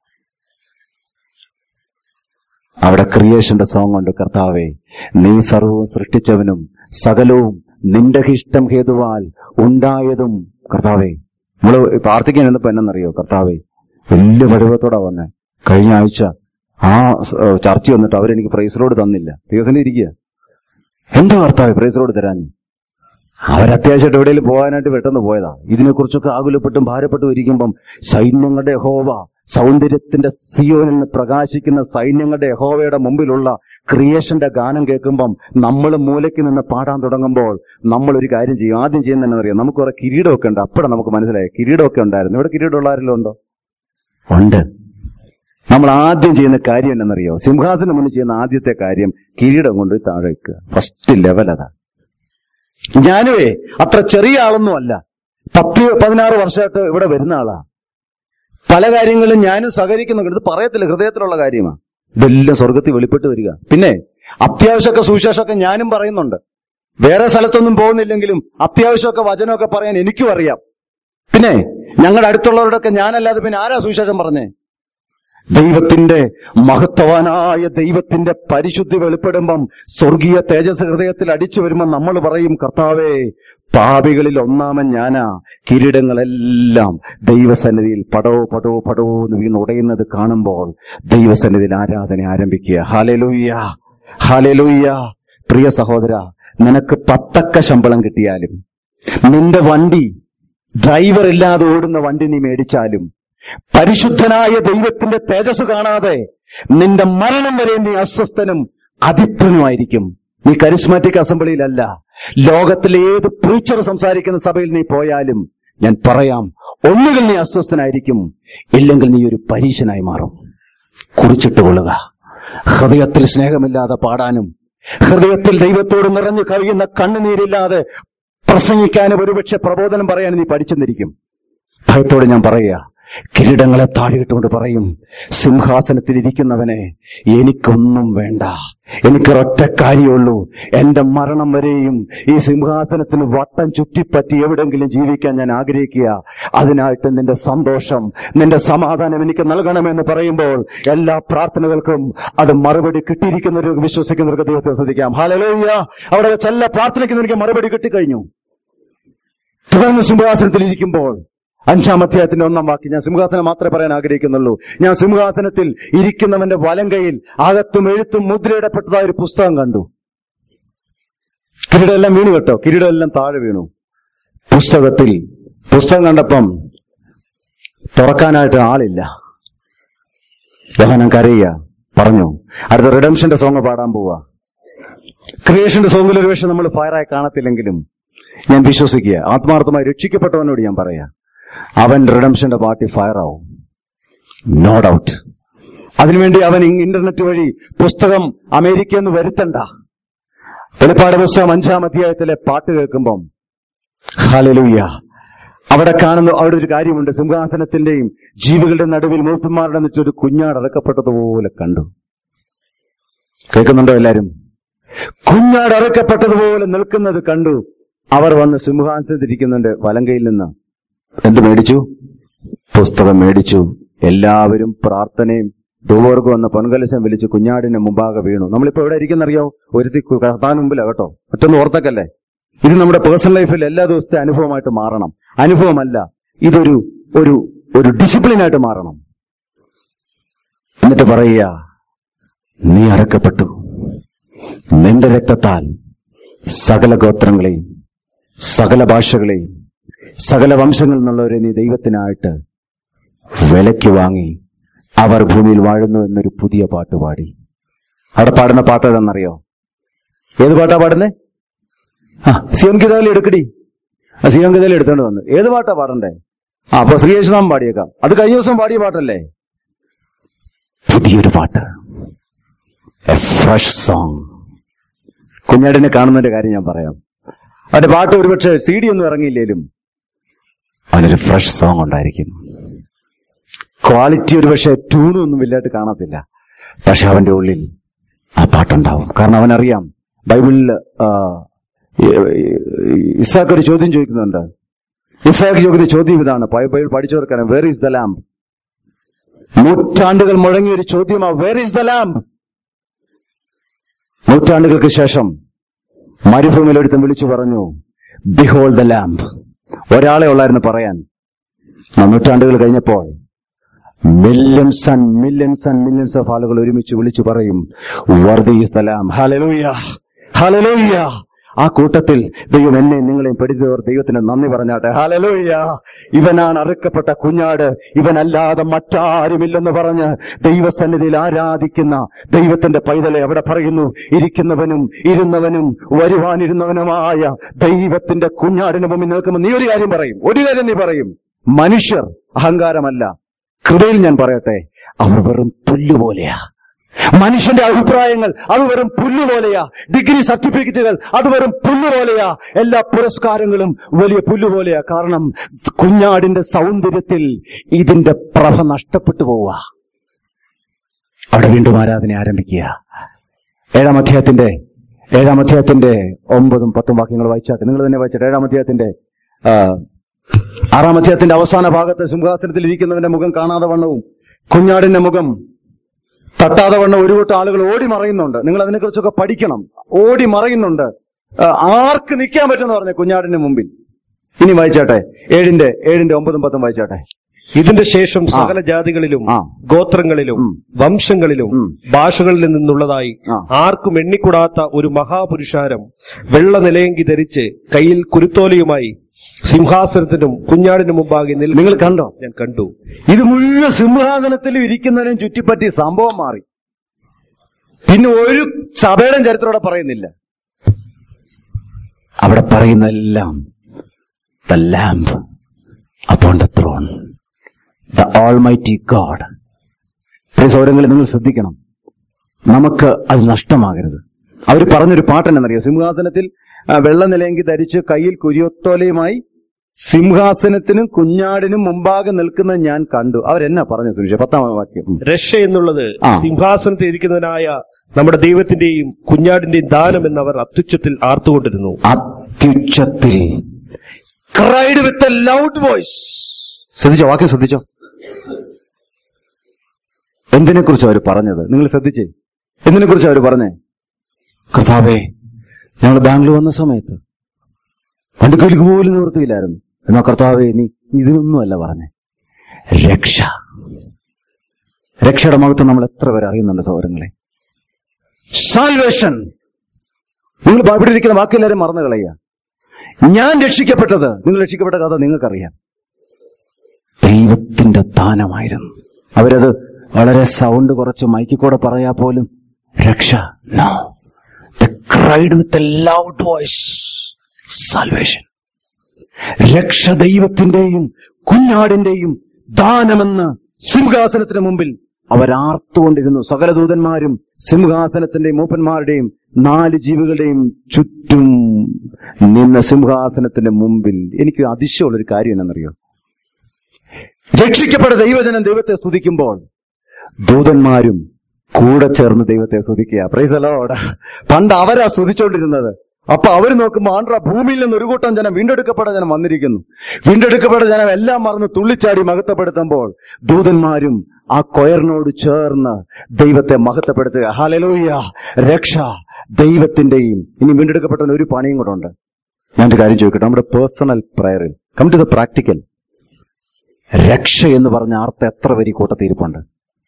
S1: അവിടെ ക്രിയേഷന്റെ സോങ് ഉണ്ട് കർത്താവേ നീ സർവവും സൃഷ്ടിച്ചവനും സകലവും നിന്റെ ഇഷ്ടം ഹേതുവാൽ ഉണ്ടായതും കർത്താവേ നമ്മള് പ്രാർത്ഥിക്കാൻ എന്നപ്പോ എന്നറിയോ കർത്താവേ വലിയ വടിവത്തോടാ വന്നെ കഴിഞ്ഞ ആഴ്ച ആ ചർച്ച വന്നിട്ട് അവരെനിക്ക് പ്രൈസ് റോഡ് തന്നില്ല ദിവസം ഇരിക്കുക എന്താ കർത്താവേ പ്രൈസ് റോഡ് തരാൻ അവരത്യാവശ്യമായിട്ട് എവിടെയെങ്കിലും പോകാനായിട്ട് പെട്ടെന്ന് പോയതാ ഇതിനെക്കുറിച്ചൊക്കെ ആകുലപ്പെട്ടും ഭാരപ്പെട്ടും ഇരിക്കുമ്പം സൈന്യങ്ങളുടെ യഹോവ സൗന്ദര്യത്തിന്റെ സിയോനിൽ നിന്ന് പ്രകാശിക്കുന്ന സൈന്യങ്ങളുടെ യഹോവയുടെ മുമ്പിലുള്ള ക്രിയേഷന്റെ ഗാനം കേൾക്കുമ്പം നമ്മൾ മൂലയ്ക്ക് നിന്ന് പാടാൻ തുടങ്ങുമ്പോൾ നമ്മൾ ഒരു കാര്യം ചെയ്യും ആദ്യം ചെയ്യുന്ന തന്നെ അറിയാം നമുക്ക് കുറെ കിരീടമൊക്കെ ഉണ്ട് അപ്പോഴാണ് നമുക്ക് മനസ്സിലായി കിരീടമൊക്കെ ഉണ്ടായിരുന്നു ഇവിടെ കിരീടമുള്ള ആരെല്ലാം ഉണ്ടോ ഉണ്ട് നമ്മൾ ആദ്യം ചെയ്യുന്ന കാര്യം എന്നറിയോ സിംഹാസനം മുന്നിൽ ചെയ്യുന്ന ആദ്യത്തെ കാര്യം കിരീടം കൊണ്ട് താഴെ വെക്കുക ഫസ്റ്റ് ലെവൽ അതാ ഞാനുവേ അത്ര ചെറിയ ആളൊന്നും അല്ല പത്ത് പതിനാറ് വർഷമായിട്ട് ഇവിടെ വരുന്ന ആളാ പല കാര്യങ്ങളും ഞാനും സഹകരിക്കുന്നുണ്ട് ഇത് പറയത്തില്ല ഹൃദയത്തിലുള്ള കാര്യമാണ് ഇതെല്ലാം സ്വർഗത്തിൽ വെളിപ്പെട്ട് വരിക പിന്നെ അത്യാവശ്യമൊക്കെ സുവിശേഷമൊക്കെ ഞാനും പറയുന്നുണ്ട് വേറെ സ്ഥലത്തൊന്നും പോകുന്നില്ലെങ്കിലും അത്യാവശ്യമൊക്കെ വചനമൊക്കെ പറയാൻ എനിക്കും അറിയാം പിന്നെ ഞങ്ങളുടെ അടുത്തുള്ളവരോടൊക്കെ ഞാനല്ലാതെ പിന്നെ ആരാ സുവിശേഷം പറഞ്ഞേ ദൈവത്തിന്റെ മഹത്വവാനായ ദൈവത്തിന്റെ പരിശുദ്ധി വെളിപ്പെടുമ്പം സ്വർഗീയ തേജസ് ഹൃദയത്തിൽ അടിച്ചു വരുമ്പോൾ നമ്മൾ പറയും കർത്താവേ പാപികളിൽ ഒന്നാമൻ ഞാനാ കിരീടങ്ങളെല്ലാം ദൈവസന്നിധിയിൽ പടോ പടോ പടോ എന്ന് വീണ് ഉടയുന്നത് കാണുമ്പോൾ ദൈവസന്നിധിയിൽ ആരാധന ആരംഭിക്കുക ഹാലലൂയ്യ ഹാലലൂയ്യ പ്രിയ സഹോദര നിനക്ക് പത്തക്ക ശമ്പളം കിട്ടിയാലും നിന്റെ വണ്ടി ഡ്രൈവർ ഇല്ലാതെ ഓടുന്ന വണ്ടി നീ മേടിച്ചാലും പരിശുദ്ധനായ ദൈവത്തിന്റെ തേജസ് കാണാതെ നിന്റെ മരണം വരെ നീ അസ്വസ്ഥനും അതിപ്രനുമായിരിക്കും നീ കരിസ്മാറ്റിക് അസംബ്ലിയിലല്ല ലോകത്തിലെ ഏത് പ്രീച്ചർ സംസാരിക്കുന്ന സഭയിൽ നീ പോയാലും ഞാൻ പറയാം ഒന്നുകിൽ നീ അസ്വസ്ഥനായിരിക്കും ഇല്ലെങ്കിൽ നീ ഒരു പരീശനായി മാറും കുറിച്ചിട്ട് കൊള്ളുക ഹൃദയത്തിൽ സ്നേഹമില്ലാതെ പാടാനും ഹൃദയത്തിൽ ദൈവത്തോട് നിറഞ്ഞു കവിയുന്ന കണ്ണുനീരില്ലാതെ പ്രസംഗിക്കാനും ഒരുപക്ഷെ പ്രബോധനം പറയാൻ നീ പഠിച്ചെന്നിരിക്കും ഭയത്തോടെ ഞാൻ പറയുക കിരീടങ്ങളെ താഴെയിട്ടുകൊണ്ട് പറയും സിംഹാസനത്തിൽ ഇരിക്കുന്നവനെ എനിക്കൊന്നും വേണ്ട എനിക്കൊരൊറ്റ കാര്യമുള്ളൂ എന്റെ മരണം വരെയും ഈ സിംഹാസനത്തിന് വട്ടം ചുറ്റിപ്പറ്റി എവിടെങ്കിലും ജീവിക്കാൻ ഞാൻ ആഗ്രഹിക്കുക അതിനായിട്ട് നിന്റെ സന്തോഷം നിന്റെ സമാധാനം എനിക്ക് നൽകണമെന്ന് പറയുമ്പോൾ എല്ലാ പ്രാർത്ഥനകൾക്കും അത് മറുപടി കിട്ടിയിരിക്കുന്നവർക്ക് വിശ്വസിക്കുന്നവർക്ക് ദൈവത്തെ ശ്രദ്ധിക്കാം ഹാലലോയ്യ അവിടെ വെച്ച് എല്ലാ പ്രാർത്ഥനയ്ക്കും മറുപടി കിട്ടിക്കഴിഞ്ഞു തുടർന്ന് സിംഹാസനത്തിൽ ഇരിക്കുമ്പോൾ അഞ്ചാം അധ്യായത്തിന്റെ ഒന്നാം വാക്യം ഞാൻ സിംഹാസനം മാത്രമേ പറയാൻ ആഗ്രഹിക്കുന്നുള്ളൂ ഞാൻ സിംഹാസനത്തിൽ ഇരിക്കുന്നവന്റെ വലം കൈയിൽ അകത്തും എഴുത്തും മുദ്രയിടപ്പെട്ടതായ ഒരു പുസ്തകം കണ്ടു കിരീടം എല്ലാം വീണു കേട്ടോ കിരീടം എല്ലാം താഴെ വീണു പുസ്തകത്തിൽ പുസ്തകം കണ്ടപ്പം തുറക്കാനായിട്ട് ആളില്ല യോഹനം കരയുക പറഞ്ഞു അടുത്ത റിഡംഷന്റെ സോങ് പാടാൻ പോവാ ക്രിയേഷന്റെ സോങ്ങിൽ ഒരു പക്ഷെ നമ്മൾ ഫയറായി കാണത്തില്ലെങ്കിലും ഞാൻ വിശ്വസിക്കുക ആത്മാർത്ഥമായി രക്ഷിക്കപ്പെട്ടവനോട് ഞാൻ പറയാ അവൻ റിഡംഷന്റെ പാർട്ടി ഫയർ ആവും നോ ഡൗട്ട് അതിനുവേണ്ടി അവൻ ഇ- ഇന്റർനെറ്റ് വഴി പുസ്തകം അമേരിക്കയിൽ നിന്ന് വരുത്തണ്ട വെളിപ്പാട് പുസ്തകം അഞ്ചാം അധ്യായത്തിലെ പാട്ട് കേൾക്കുമ്പം ഹാലലൂയ്യ അവിടെ കാണുന്ന അവിടെ ഒരു കാര്യമുണ്ട് സിംഹാസനത്തിന്റെയും ജീവികളുടെ നടുവിൽ മൂപ്പന്മാരുടെ നിറ്റ് ഒരു കുഞ്ഞാട് ഇറക്കപ്പെട്ടതുപോലെ കണ്ടു കേൾക്കുന്നുണ്ടോ എല്ലാരും കുഞ്ഞാട് ഇറക്കപ്പെട്ടതുപോലെ നിൽക്കുന്നത് കണ്ടു അവർ വന്ന് സിംഹാസനത്തിരിക്കുന്നുണ്ട് വലങ്കയിൽ നിന്ന് എന്ത് മേടിച്ചു പുസ്തകം മേടിച്ചു എല്ലാവരും പ്രാർത്ഥനയും ദൂവർക്കും വന്ന പൊൻകലശം വിളിച്ച് കുഞ്ഞാടിന്റെ മുമ്പാകെ വീണു നമ്മളിപ്പോ എവിടെ ഇരിക്കുന്നറിയോ ഒരുത്തി കർത്താൻ മുമ്പിലാ കേട്ടോ മറ്റൊന്ന് ഓർത്തക്കല്ലേ ഇത് നമ്മുടെ പേഴ്സണൽ ലൈഫിൽ എല്ലാ ദിവസത്തെ അനുഭവമായിട്ട് മാറണം അനുഭവമല്ല ഇതൊരു ഒരു ഒരു ഡിസിപ്ലിനായിട്ട് മാറണം എന്നിട്ട് പറയുക നീ അറക്കപ്പെട്ടു നിന്റെ രക്തത്താൽ സകല ഗോത്രങ്ങളെയും സകല ഭാഷകളെയും സകല വംശങ്ങളിൽ നിന്നുള്ളവരെ നീ ദൈവത്തിനായിട്ട് വിലയ്ക്ക് വാങ്ങി അവർ ഭൂമിയിൽ വാഴുന്നു എന്നൊരു പുതിയ പാട്ട് പാടി അവിടെ പാടുന്ന പാട്ട് ഏതെന്നറിയോ ഏത് പാട്ടാ പാടുന്നേ ആ സിയോൻ ഗീതാവിൽ എടുക്കടി ആ സിയോൻ ഗീതാവിൽ എടുത്തോണ്ട് വന്നു ഏത് പാട്ടാ പാടണ്ടേ ആ അപ്പൊ ശ്രീയേശുനാം പാടിയേക്കാം അത് കഴിഞ്ഞ ദിവസം പാടിയ പാട്ടല്ലേ പുതിയൊരു പാട്ട് എ ഫ്രഷ് സോങ് കുഞ്ഞാടിനെ കാണുന്നതിന്റെ കാര്യം ഞാൻ പറയാം അവന്റെ പാട്ട് ഒരുപക്ഷെ സി ഡി ഒന്നും ഇറങ്ങിയില്ലേലും അവനൊരു ഫ്രഷ് സോങ് ഉണ്ടായിരിക്കും ക്വാളിറ്റി ഒരുപക്ഷെ ട്യൂണും ഒന്നും വലുതായിട്ട് കാണത്തില്ല പക്ഷെ അവന്റെ ഉള്ളിൽ ആ പാട്ടുണ്ടാവും കാരണം അവനറിയാം ബൈബിളിൽ ആ, ഈ- ഈ- ഇസാക്ക് ഒരു ചോദ്യം ചോദിക്കുന്നുണ്ട് ഇസാക്ക് ചോദിക്കുന്ന ചോദ്യം ഇതാണ് ബൈബിൾ പഠിച്ചവർക്കാണ് വേർ ഈസ് ദ ലാംബ് നൂറ്റാണ്ടുകൾ മുഴങ്ങിയ ഒരു ചോദ്യമാ വേർ ഈസ് ദ ലാംബ് നൂറ്റാണ്ടുകൾക്ക് ശേഷം മരുഭൂമിയിൽ ഒരുത്തൻ വിളിച്ചു പറഞ്ഞു ബിഹോൾ ദ ലാംബ് ഒരാളെ ഉള്ളായിരുന്നു പറയാൻ ആ നൂറ്റാണ്ടുകൾ കഴിഞ്ഞപ്പോൾ millions and millions and millions of ആളുകൾ ഒരുമിച്ച് വിളിച്ചു പറയും വർദ്ധി ഈസ് ദ ലാം ഹലലൂയ ഹലലൂയ ആ കൂട്ടത്തിൽ ദൈവം എന്നെ നിങ്ങളെയും പെടുത്തിയവർ ദൈവത്തിന് നന്ദി പറഞ്ഞാട്ടെ ഹലലൂയ ഇവനാണ് അറുക്കപ്പെട്ട കുഞ്ഞാട് ഇവനല്ലാതെ മറ്റാരുമില്ലെന്ന് പറഞ്ഞ് ദൈവസന്നിധിയിൽ ആരാധിക്കുന്ന ദൈവത്തിന്റെ പൈതലെ അവിടെ പറയുന്നു ഇരിക്കുന്നവനും ഇരുന്നവനും വരുവാനിരുന്നവനുമായ ദൈവത്തിന്റെ കുഞ്ഞാടിന് മുമ്പിൽ നിൽക്കുമ്പോൾ നീ ഒരു കാര്യം പറയും ഒരു കാര്യം നീ പറയും മനുഷ്യർ അഹങ്കാരമല്ല കൃപയിൽ ഞാൻ പറയട്ടെ അവർ വെറും പുല്ലുപോലെയാ മനുഷ്യന്റെ അഭിപ്രായങ്ങൾ അത് വെറും പുല്ലുപോലെയാ ഡിഗ്രി സർട്ടിഫിക്കറ്റുകൾ അത് വെറും പുല്ലുപോലെയാ എല്ലാ പുരസ്കാരങ്ങളും വലിയ പുല്ലുപോലെയാ കാരണം കുഞ്ഞാടിന്റെ സൗന്ദര്യത്തിൽ ഇതിന്റെ പ്രഭ നഷ്ടപ്പെട്ടു പോവുക അവിടെ വീണ്ടും ആരാധന ആരംഭിക്കുക ഏഴാം അധ്യായത്തിന്റെ ഏഴാം അധ്യായത്തിന്റെ ഒമ്പതും പത്തും വാക്യങ്ങൾ വായിച്ചാട്ടെ നിങ്ങൾ തന്നെ വായിച്ചാട്ടെ ഏഴാം അധ്യായത്തിന്റെ ആ, ആറാം അധ്യായത്തിന്റെ അവസാന ഭാഗത്ത് സിംഹാസനത്തിൽ ഇരിക്കുന്നവന്റെ മുഖം കാണാതെ വണ്ണവും കുഞ്ഞാടിന്റെ മുഖം തട്ടാതെ വണ്ണം ഒരു കൂട്ടം ആളുകൾ ഓടി മറയുന്നുണ്ട് നിങ്ങൾ അതിനെക്കുറിച്ചൊക്കെ പഠിക്കണം ഓടി മറയുന്നുണ്ട് ആ, ആർക്ക് നിൽക്കാൻ പറ്റുമെന്ന് പറഞ്ഞ കുഞ്ഞാടിന്റെ മുമ്പിൽ ഇനി വായിച്ചാട്ടെ ഏഴിന്റെ ഏഴിന്റെ ഒമ്പതും പത്തും വായിച്ചാട്ടെ
S2: ഇതിന്റെ ശേഷം സകല ജാതികളിലും
S1: ആ.
S2: ഗോത്രങ്ങളിലും
S1: ഉം.
S2: വംശങ്ങളിലും
S1: ഉം.
S2: ഭാഷകളിൽ നിന്നുള്ളതായി
S1: ആ.
S2: ആർക്കും എണ്ണിക്കൂടാത്ത ഒരു മഹാപുരുഷാരം വെള്ള നിലയങ്കി ധരിച്ച് കയ്യിൽ കുരുത്തോലയുമായി സിംഹാസനത്തിനും കുഞ്ഞാടിനും മുമ്പാകെ നിൽ
S1: നിങ്ങൾ കണ്ടോ
S2: ഞാൻ കണ്ടു
S1: ഇത് മുഴുവൻ സിംഹാസനത്തിലും ഇരിക്കുന്നതിനും ചുറ്റിപ്പറ്റി സംഭവം മാറി പിന്നെ ഒരു സഭയുടെ ചരിത്രം അവിടെ പറയുന്നില്ല അവിടെ പറയുന്നതെല്ലാം the lamb upon the throne the almighty God പ്രിയ സൗരങ്ങളിൽ നിങ്ങൾ ശ്രദ്ധിക്കണം നമുക്ക് അത് നഷ്ടമാകരുത് അവർ പറഞ്ഞൊരു പാട്ടെന്നറിയോ സിംഹാസനത്തിൽ ആ, വെള്ള നിലയെങ്കി ധരിച്ച് കയ്യിൽ കുരിയൊത്തോലയുമായി സിംഹാസനത്തിനും കുഞ്ഞാടിനും മുമ്പാകെ നിൽക്കുന്നത് ഞാൻ കണ്ടു അവരെന്നാ പറഞ്ഞു സുരേഷ് പത്താം വാക്യം ഉം.
S2: രക്ഷ എന്നുള്ളത്
S1: ആ.
S2: സിംഹാസനത്തിൽ ഇരിക്കുന്നതിനായ നമ്മുടെ ദൈവത്തിന്റെയും കുഞ്ഞാടിന്റെയും ദാനം എന്നവർ അത്യുച്ചത്തിൽ ആർത്തുകൊണ്ടിരുന്നു
S1: അത്യുച്ചത്തിൽ cried with a loud voice ശ്രദ്ധിച്ചോ വാക്യം ശ്രദ്ധിച്ചോ എന്തിനെ കുറിച്ച് അവർ പറഞ്ഞത് നിങ്ങൾ ശ്രദ്ധിച്ചേ എന്തിനെ കുറിച്ച് അവർ പറഞ്ഞേ കർത്താവേ ഞങ്ങൾ ബാംഗ്ലൂർ വന്ന സമയത്ത് വണ്ടിക്കൂലിക്ക് പോലും നിവൃത്തിയില്ലായിരുന്നു എന്നാ കർത്താവേ നീ ഇതിനൊന്നുമല്ല പറഞ്ഞേ രക്ഷ രക്ഷയുടെ മഹത്വം നമ്മൾ എത്ര പേര് അറിയുന്നുണ്ട് സൗരങ്ങളെ സാൽവേഷൻ നിങ്ങൾ ഇവിടെ ഇരിക്കുന്ന ബാക്കിയെല്ലാവരും മറന്നു കളയുക ഞാൻ രക്ഷിക്കപ്പെട്ടത് നിങ്ങൾ രക്ഷിക്കപ്പെട്ട കഥ നിങ്ങൾക്കറിയാം ദൈവത്തിന്റെ ദാനമായിരുന്നു അവരത് വളരെ സൗണ്ട് കുറച്ച് മൈക്കിൽ കൂടെ പറയാ പോലും രക്ഷ no cried with a loud voice salvation രക്ഷ ദൈവത്തിന്റെയും കുഞ്ഞാടിന്റെയും ദാനമെന്ന് സിംഹാസനത്തിന് മുമ്പിൽ അവരാർത്തുകൊണ്ടിരുന്നു സകല ദൂതന്മാരും സിംഹാസനത്തിന്റെയും മൂപ്പന്മാരുടെയും നാല് ജീവികളുടെയും ചുറ്റും നിന്ന സിംഹാസനത്തിന്റെ മുമ്പിൽ എനിക്ക് അതിശയമുള്ളൊരു കാര്യം എന്നറിയോ രക്ഷിക്കപ്പെട്ട ദൈവജനം ദൈവത്തെ സ്തുതിക്കുമ്പോൾ ദൂതന്മാരും കൂടെ ചേർന്ന് ദൈവത്തെ സ്തുതിക്കുക പ്രൈസലോട് പണ്ട് അവരാ സ്തുതിച്ചോണ്ടിരുന്നത് അപ്പൊ അവർ നോക്കുമ്പോൾ ആണ്ട്ര ഭൂമിയിൽ നിന്ന് ഒരു കൂട്ടം ജനം വീണ്ടെടുക്കപ്പെട്ട ജനം വന്നിരിക്കുന്നു വീണ്ടെടുക്കപ്പെട്ട ജനം എല്ലാം മറന്ന് തുള്ളിച്ചാടി മഹത്വപ്പെടുത്തുമ്പോൾ ദൂതന്മാരും ആ കൊയറിനോട് ചേർന്ന് ദൈവത്തെ മഹത്വപ്പെടുത്തുക ഹലലൂയ രക്ഷ ദൈവത്തിന്റെയും ഇനി വീണ്ടെടുക്കപ്പെട്ട ഒരു പണിയും കൂടെ ഉണ്ട് ഞാനൊരു കാര്യം ചോദിക്കട്ടെ നമ്മുടെ പേഴ്സണൽ പ്രയറിൽ കം ടു ദ പ്രാക്ടിക്കൽ രക്ഷ എന്ന് പറഞ്ഞ ആർത്ത് എത്ര വരി കൂട്ടത്തിരിപ്പുണ്ട്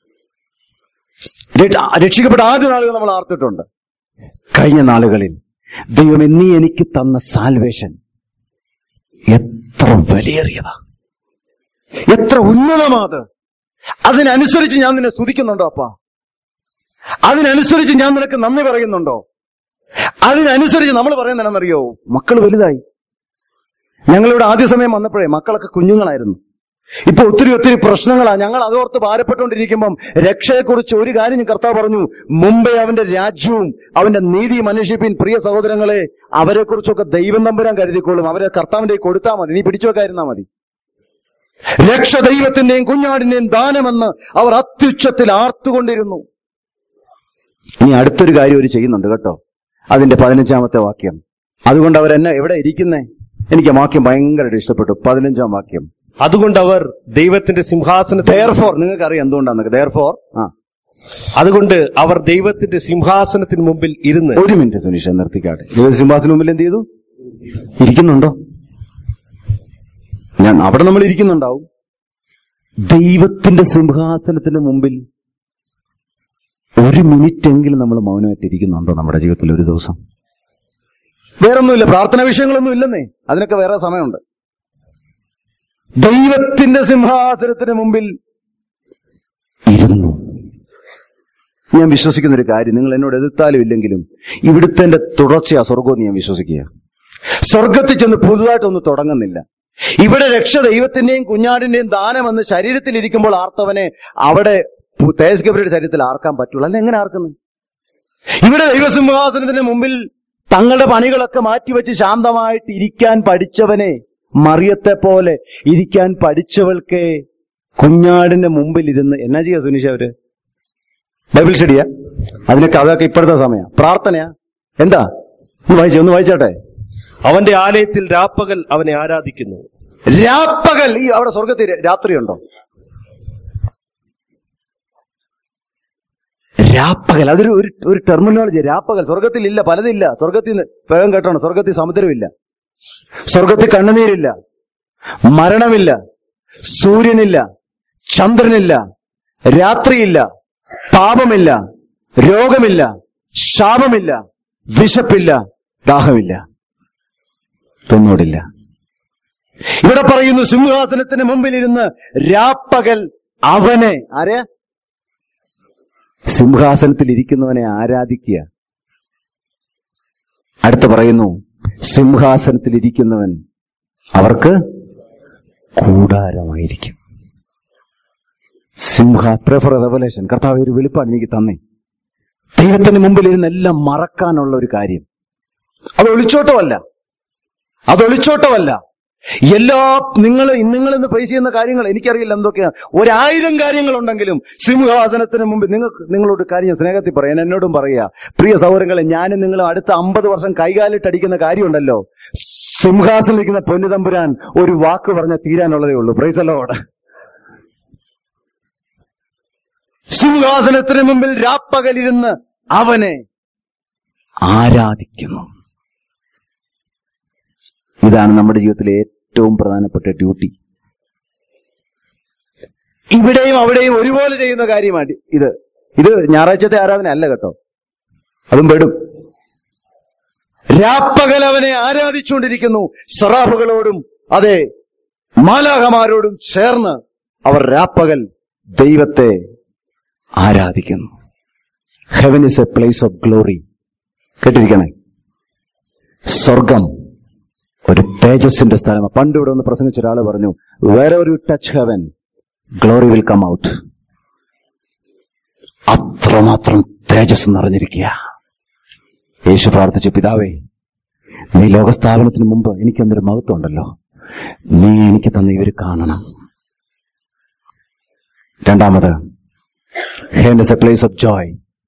S1: രക്ഷ- രക്ഷിക്കപ്പെട്ട ആദ്യ നാളുകൾ നമ്മൾ ആർത്തിട്ടുണ്ട് കഴിഞ്ഞ നാളുകളിൽ ദൈവം എന്നീ എനിക്ക് തന്ന സാൽവേഷൻ എത്ര വിലയേറിയതാ എത്ര ഉന്നതമാത് അതിനനുസരിച്ച് ഞാൻ നിന്നെ സ്തുതിക്കുന്നുണ്ടോ അപ്പ അതിനനുസരിച്ച് ഞാൻ നിനക്ക് നന്ദി പറയുന്നുണ്ടോ അതിനനുസരിച്ച് നമ്മൾ പറയുന്നതെന്നറിയോ മക്കൾ വലുതായി ഞങ്ങളിവിടെ ആദ്യ സമയം വന്നപ്പോഴേ മക്കളൊക്കെ കുഞ്ഞുങ്ങളായിരുന്നു ഇപ്പൊ ഒത്തിരി ഒത്തിരി പ്രശ്നങ്ങളാ ഞങ്ങൾ അതോർത്ത് ഭാരപ്പെട്ടുകൊണ്ടിരിക്കുമ്പം രക്ഷയെക്കുറിച്ച് ഒരു കാര്യം ഞാൻ കർത്താവ് പറഞ്ഞു മുമ്പേ അവന്റെ രാജ്യവും അവന്റെ നീതിയും അന്വേഷിപ്പിൻ പ്രിയ സഹോദരങ്ങളെ അവരെ കുറിച്ചൊക്കെ ദൈവം തമ്പുരാൻ കരുതിക്കൊള്ളും അവരെ കർത്താവിന്റെ കയ്യിൽ കൊടുത്താൽ മതി നീ പിടിച്ചു വെക്കാതിരുന്നാ മതി രക്ഷ ദൈവത്തിന്റെയും കുഞ്ഞാടിന്റെയും ദാനമെന്ന് അവർ അത്യുച്ചത്തിൽ ആർത്തുകൊണ്ടിരുന്നു ഇനി അടുത്തൊരു കാര്യം അവർ ചെയ്യുന്നുണ്ട് കേട്ടോ അതിന്റെ പതിനഞ്ചാമത്തെ വാക്യം അതുകൊണ്ട് അവരെന്നെ എവിടെ ഇരിക്കുന്നേ എനിക്ക് ആ വാക്യം ഭയങ്കരമായിട്ട് ഇഷ്ടപ്പെട്ടു പതിനഞ്ചാം വാക്യം
S2: അതുകൊണ്ട് അവർ ദൈവത്തിന്റെ സിംഹാസനത്തിൽ
S1: ദയർഫോർ നിങ്ങൾക്ക് അറിയാം എന്തുകൊണ്ടാന്ന് ദയർഫോർ ആ
S2: അതുകൊണ്ട് അവർ ദൈവത്തിന്റെ സിംഹാസനത്തിന് മുമ്പിൽ ഇരുന്ന്
S1: ഒരു മിനിറ്റ് സുനീഷ നിർത്തിക്കാട്ടെ ദൈവ സിംഹാസന മുമ്പിൽ എന്ത് ചെയ്തു ഇരിക്കുന്നുണ്ടോ ഞാൻ അവിടെ നമ്മൾ ഇരിക്കുന്നുണ്ടാവും ദൈവത്തിന്റെ സിംഹാസനത്തിന് മുമ്പിൽ ഒരു മിനിറ്റ് എങ്കിലും നമ്മൾ മൗനമായിട്ട് ഇരിക്കുന്നുണ്ടോ നമ്മുടെ ജീവിതത്തിൽ ഒരു ദിവസം വേറൊന്നുമില്ല പ്രാർത്ഥന വിഷയങ്ങളൊന്നും ഇല്ലെന്നേ അതിനൊക്കെ വേറെ സമയമുണ്ട് ദൈവത്തിന്റെ സിംഹാസനത്തിന് മുമ്പിൽ ഇരുന്നു ഞാൻ വിശ്വസിക്കുന്ന ഒരു കാര്യം നിങ്ങൾ എന്നോട് എതിർത്താലും ഇല്ലെങ്കിലും ഇവിടുത്തെ തുടർച്ചയാ സ്വർഗമെന്ന് ഞാൻ വിശ്വസിക്കുക സ്വർഗത്തിൽ ചെന്ന് പുതുതായിട്ടൊന്നും തുടങ്ങുന്നില്ല ഇവിടെ രക്ഷ ദൈവത്തിന്റെയും കുഞ്ഞാടിന്റെയും ദാനമെന്ന് ശരീരത്തിലിരിക്കുമ്പോൾ ആർത്തവനെ അവിടെ പു- തേജസ് ഗബ്രിയുടെ ശരീരത്തിൽ ആർക്കാൻ പറ്റുള്ളൂ അല്ല എങ്ങനെ ആർക്കുന്നത് ഇവിടെ ദൈവസിംഹാസനത്തിന് മുമ്പിൽ തങ്ങളുടെ പണികളൊക്കെ മാറ്റിവെച്ച് ശാന്തമായിട്ട് ഇരിക്കാൻ പഠിച്ചവനെ മറിയത്തെ പോലെ ഇരിക്കാൻ പഠിച്ചവൾക്ക് കുഞ്ഞാടിന്റെ മുമ്പിൽ ഇരുന്ന് എന്നാ ചെയ്യാ സുനിഷ അവര് ബൈബിൾ സ്റ്റഡിയാ അതിനൊക്കെ അതൊക്കെ ഇപ്പോഴത്തെ സമയം പ്രാർത്ഥനയാ എന്താ ഒന്ന് വായിച്ചേ ഒന്ന് വായിച്ചാട്ടെ
S2: അവന്റെ ആലയത്തിൽ രാപ്പകൽ അവനെ ആരാധിക്കുന്നു
S1: രാപ്പകൽ ഈ അവിടെ സ്വർഗത്തിൽ രാത്രിയുണ്ടോ രാപ്പകൽ അതൊരു ഒരു ഒരു ടെർമിനോളജി രാപ്പകൽ സ്വർഗത്തിൽ ഇല്ല പലതില്ല സ്വർഗത്തിൽ നിന്ന് വേഗം കേട്ടോണം സ്വർഗത്തിൽ സമുദ്രമില്ല സ്വർഗത്തിൽ കണ്ണുനീരില്ല മരണമില്ല സൂര്യനില്ല ചന്ദ്രനില്ല രാത്രിയില്ല പാപമില്ല രോഗമില്ല ശാപമില്ല വിശപ്പില്ല ദാഹമില്ല തൊന്നോടില്ല ഇവിടെ പറയുന്നു സിംഹാസനത്തിന് മുമ്പിലിരുന്ന് രാപ്പകൽ അവനെ ആരെയാ സിംഹാസനത്തിൽ ഇരിക്കുന്നവനെ ആരാധിക്കുക അടുത്ത് പറയുന്നു സിംഹാസനത്തിൽ ഇരിക്കുന്നവൻ അവർക്ക് കൂടാരമായിരിക്കും സിംഹാ പ്രിഫർ റെവലേഷൻ കർത്താവ് ഒരു വെളിപ്പാട് എനിക്ക് തന്നേ ദൈവത്തിന് മുമ്പിൽ ഇരുന്ന് എല്ലാം മറക്കാനുള്ള ഒരു കാര്യം അത് ഒളിച്ചോട്ടമല്ല അത് ഒളിച്ചോട്ടമല്ല എല്ലാ നിങ്ങൾ നിങ്ങൾ ഇന്ന് ഫേസ് ചെയ്യുന്ന കാര്യങ്ങൾ എനിക്കറിയില്ല എന്തൊക്കെയാ ഒരായിരം കാര്യങ്ങളുണ്ടെങ്കിലും സിംഹാസനത്തിന് മുമ്പ് നിങ്ങൾക്ക് നിങ്ങളോട് കാര്യം ഞാൻ സ്നേഹത്തിൽ പറയാൻ എന്നോടും പറയുക പ്രിയ സൗരങ്ങളെ ഞാനും നിങ്ങളും അടുത്ത അമ്പത് വർഷം കൈകാലിട്ടടിക്കുന്ന കാര്യമുണ്ടല്ലോ സിംഹാസനം ഇരിക്കുന്ന പൊന്നുതമ്പുരാൻ ഒരു വാക്ക് പറഞ്ഞ തീരാനുള്ളതേ ഉള്ളൂ പ്രൈസലോട് സിംഹാസനത്തിന് മുമ്പിൽ രാപ്പകലിരുന്ന് അവനെ ആരാധിക്കുന്നു ഇതാണ് നമ്മുടെ ജീവിതത്തിലെ ഏറ്റവും പ്രധാനപ്പെട്ട ഡ്യൂട്ടി ഇവിടെയും അവിടെയും ഒരുപോലെ ചെയ്യുന്ന കാര്യമാണ് ഇത് ഇത് ഞായറാഴ്ചത്തെ ആരാധന അല്ല കേട്ടോ അതും പെടും രാപ്പകൽ അവനെ ആരാധിച്ചുകൊണ്ടിരിക്കുന്നു സറാഫുകളോടും അതെ മാലാഹമാരോടും ചേർന്ന് അവർ രാപ്പകൽ ദൈവത്തെ ആരാധിക്കുന്നു heaven is a place of glory കേട്ടിരിക്കണേ സ്വർഗം ഒരു തേജസ്സിന്റെ സ്ഥലമാണ് പണ്ട് ഇവിടെ ഒന്ന് പ്രസംഗിച്ച ഒരാൾ പറഞ്ഞു വേറെ ഒരു touch heaven glory will come out അത്രമാത്രം തേജസ് നിറഞ്ഞിരിക്കുക യേശു പ്രാർത്ഥിച്ചു പിതാവേ നീ ലോകസ്ഥാപനത്തിന് മുമ്പ് എനിക്കെന്തൊരു മഹത്വം ഉണ്ടല്ലോ നീ എനിക്ക് തന്ന ഇവര് കാണണം രണ്ടാമത് heaven is a place of joy